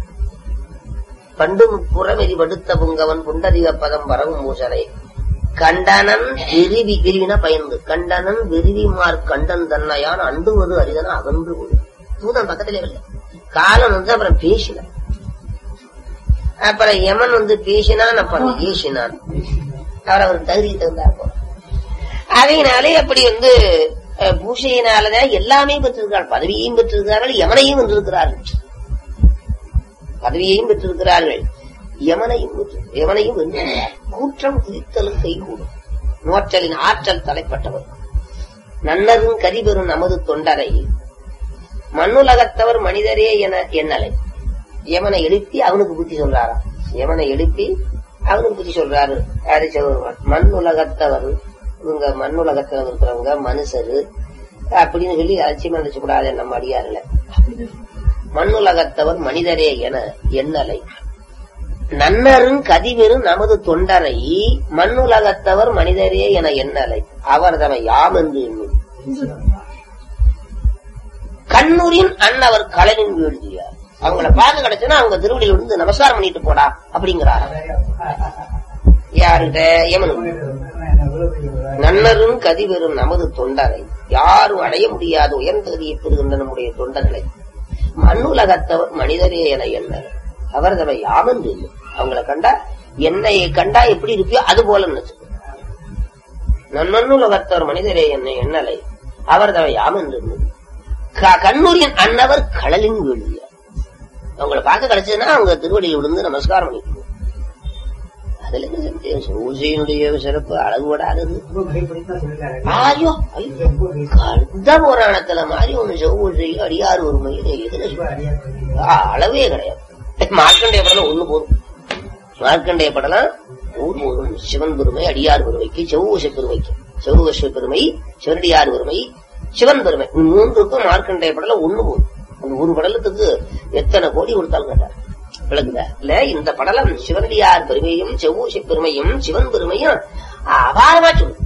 பண்டு முப்புறமெறி படுத்த புங்கவன் புண்டரிக பதம் பரவும் பூசனை கண்டனன் விரிவி விரிவின பயந்து கண்டனன் விரிவிமார் கண்டன் தன்னையான் அண்டுவது அரிதன அகன்று போய் தூதன் பக்கத்திலே இல்லை காலம் வந்து அப்புறம் பேசினான் அப்புறம் யமன் வந்து பேசினான் அப்புறம் ஏசினான் அவர் அவர் தகுதிக்கு தகுந்தார் போல அதையினாலே அப்படி வந்து அஹ், பூஷையினாலதான் எல்லாமே பெற்றிருக்கிறார்கள் பதவியையும் பெற்றிருக்கிறார்கள் யமனையும் வென்றிருக்கிறார்கள் பதவியையும் பெற்றிருக்கிறார்கள் யமனையும் வென்று- யமனையும் வென்றிருக்கிறார் கூற்றம் குறித்தலும் கைகூடும் நோற்றலின் ஆற்றல் தலைப்பட்டவர் நன்னரும் கரிபெறும் நமது தொண்டரை மண்ணுலகத்தவர் மனிதரே என எண்ணலை யமனை எழுப்பி அவனுக்கு புத்தி சொல்றாராம் யமனை எழுப்பி அவனுக்கு புத்தி சொல்றாரு யாரு சிவபெருமான் மண் உலகத்தவர் இவங்க மண் உலகத்துல இருக்கிறவங்க மனுஷரு அப்படின்னு சொல்லி அலட்சியமா நினைச்சு கூடாது நம்ம அடியாருல மண்ணுலகத்தவர் மனிதரே என எண்ணலை நன்னரும் கதிவெறும் நமது தொண்டரை மண்ணுலகத்தவர் மனிதரே என எண்ணலை அவர் தமை யாம் என்று எண்ணும் கண்ணூரின் அண்ணவர் கலனின் வீழ்ச்சியார் அவங்கள பார்க்க கிடைச்சுன்னா அவங்க திருவடியில் இருந்து நமஸ்காரம் பண்ணிட்டு போடா அப்படிங்கிறார் யாருகிட்ட யமனுக்கு நன்னரும் கதிவெறும் நமது தொண்டரை யாரும் அடைய முடியாத உயர்ந்த கதியை பெறுகின்ற நம்முடைய தொண்டர்களை மண்ணுலகத்தவர் மனிதரே என எண்ணல் அவர் தவை யாமென்று இல்லை அவங்களை கண்டா என்னை கண்டா எப்படி இருப்பியோ அது போல நினைச்சு நன்னூலகத்தவர் மனிதரே என்னை எண்ணலை அவர் தவை யாமென்று இல்லை. க- கண்ணூரின் அன்னவர் கடலின் வீழ்வியார் அவங்களை பார்க்க கிடைச்சதுன்னா அவங்க திருவடியில் விழுந்து நமஸ்காரம் பண்ணிக்கணும் அதுல என்ன சந்தேகம்? ஊசியினுடைய சிறப்பு அளவுபடாதது ஐயோ ஐயோ கந்த புராணத்துல மாதிரி ஒண்ணு செவ்வூசியில் அடியாறு ஒரு மையில எதுல சொல்லு? ஆ, அளவே கிடையாது மார்க்கண்டேய படலாம் ஒண்ணு போதும் மார்க்கண்டேய படலாம் ஒரு போதும் சிவன் பெருமை அடியார் பெருமைக்கு செவ்வூச பெருமைக்கு செவ்வூச பெருமை சிவனடியார் பெருமை சிவன் பெருமை இந்த மூன்றுக்கும் மார்க்கண்டேய படலாம் ஒண்ணு போதும் அந்த ஒரு படலத்துக்கு எத்தனை கோடி கொடுத்தாலும் கேட்டார் விளக்குதா இல்ல இந்த படலம் சிவனடியார் பெருமையும் செவ்வூசி பெருமையும் சிவன் பெருமையும் அபாரமா சொல்லுது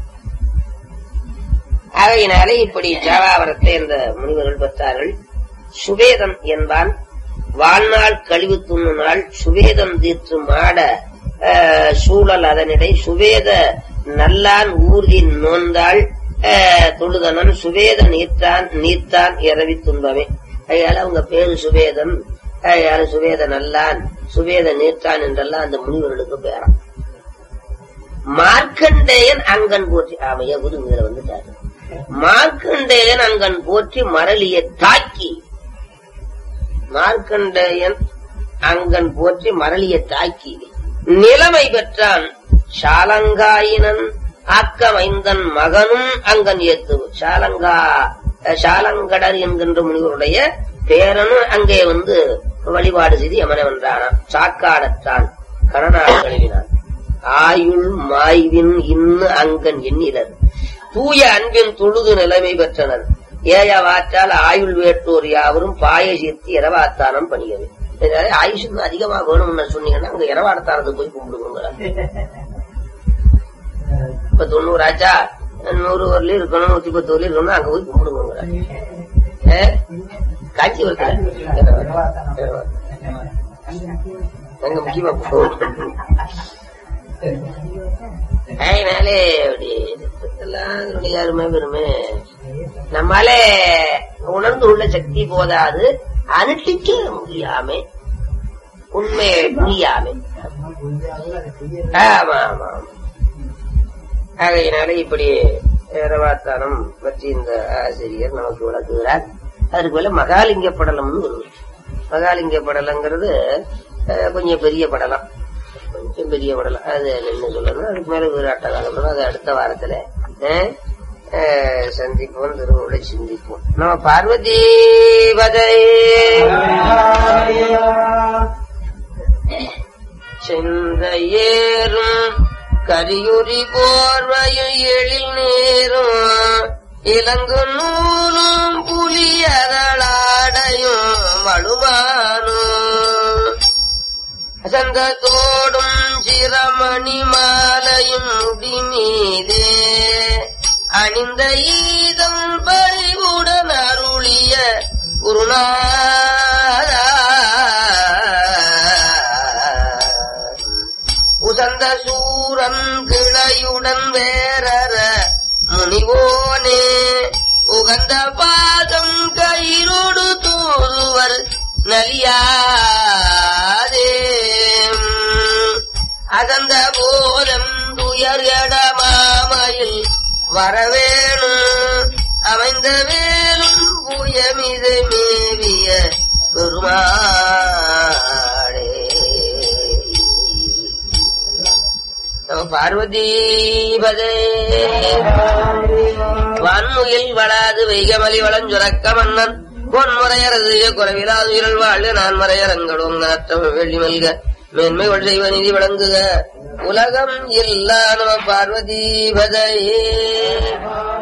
ஆகையினாலே இப்படி ஜாவாவரத்தை இந்த முனிவர்கள் பெற்றார்கள் சுவேதம் என்பான் வாழ்நாள் கழிவு துண்ணு நாள் சுவேதம் தீர்த்து மாட அஹ், சூழல் அதனிடை சுவேத நல்லான் ஊர்தி நோந்தாள் அஹ், தொழுதனன் சுவேத நீர்த்தான் நீர்த்தான் இரவி துன்பமே அதனால அவங்க பேரு சுவேதம் அதனால சுவேத நல்லான் சுவேத நீர்த்தான் என்றெல்லாம் அந்த முனிவர்களுக்கு பேராம் மார்க்கண்டேயன் அங்கன் போற்றி ஆமைய குருங்கிற வந்துட்டாரு மார்க்கண்டேயன் அங்கன் போற்றி மரளிய தாக்கி மார்க்கண்டேயன் அங்கன் போற்றி மரளிய தாக்கி நிலைமை பெற்றான் சாலங்காயினன் ஆக்கமைந்தன் மகனும் அங்கன் ஏத்து சாலங்கா அஹ், சாலங்கடர் என்கின்ற முனிவருடைய பேரனும் அங்கே வந்து வழிபாடு செய்து யமனை வென்றானான் சாக்காடத்தான் கணநாடு கழுவினான் ஆயுள் மாய்வின் இன்னு அங்கன் எண்ணிலர் தூய அன்பின் தொழுது நிலைமை பெற்றனர் ஏய வாற்றால் ஆயுள் வேட்டோர் யாவரும் பாய சீர்த்தி இரவாத்தானம் பணியது இதனால ஆயுஷ் இன்னும் அதிகமா வேணும்னு சொன்னீங்கன்னா அங்க இரவாடத்தானத்துக்கு போய் கும்பிடுங்க இப்ப தொண்ணூறு ஆச்சா நூறு வரல இருக்கணும் நூத்தி பத்து வரல இருக்கணும் அங்க போய் கும்பிடுங்க காஞ்சிபுரத்துல அங்க முக்கியமா போகணும். அதனாலே அப்படி எல்லாம் அதனுடைய அருமை பெருமை நம்மாலே உணர்ந்து உள்ள சக்தி போதாது அனுஷ்டிக்க முடியாம உண்மையை புரியாம ஆமா ஆமா ஆமா. ஆகையினால இப்படி இரவாத்தானம் பற்றி இந்த ஆசிரியர் நமக்கு விளக்குகிறார் அதற்கு மேல மகாலிங்க படலம்னு வருது மகாலிங்க படலங்கிறது அஹ், கொஞ்சம் பெரிய படலம் கொஞ்சம் பெரிய படலம் அது என்ன சொல்லணும் அதுக்கு மேல ஒரு அட்டகாலம் அது அடுத்த வாரத்துல அஹ், அஹ், சந்திப்போம் திருவுருளை சிந்திப்போம் நம்ம பார்வதி பதை செந்தையேறும் கரியுரி போர்வையும் எழில் நேரும் இளங்கு நூலும் புலியதளாடையும் வலுமானும் சந்தத்தோடும் சிரமணி மாலையும் முடி மீதே அணிந்த ஈதம் பறிவுடன் அருளிய குருநாதா உசந்த சூரன் கிளையுடன் வேறற முனிவோனே உகந்த பாதம் கயிறோடு தூதுவர் நலியாதே அகந்த போதம் துயர் எடமாமையில் வரவேணும் அமைந்த வேலும் புயமிது மேவிய பெருமாளே நம பார்வதீபதே வான்முகில் வளாது வைகமலி வளஞ்சுரக்க மன்னன் பொன்முறையரது குறைவிலாது உயிரல் வாழ்க நான் மறையரங்களும் நாட்டம் வெள்ளி மல்க மேன்மை செய்வ நிதி விளங்குக உலகம் இல்லா நம பார்வதி பதையே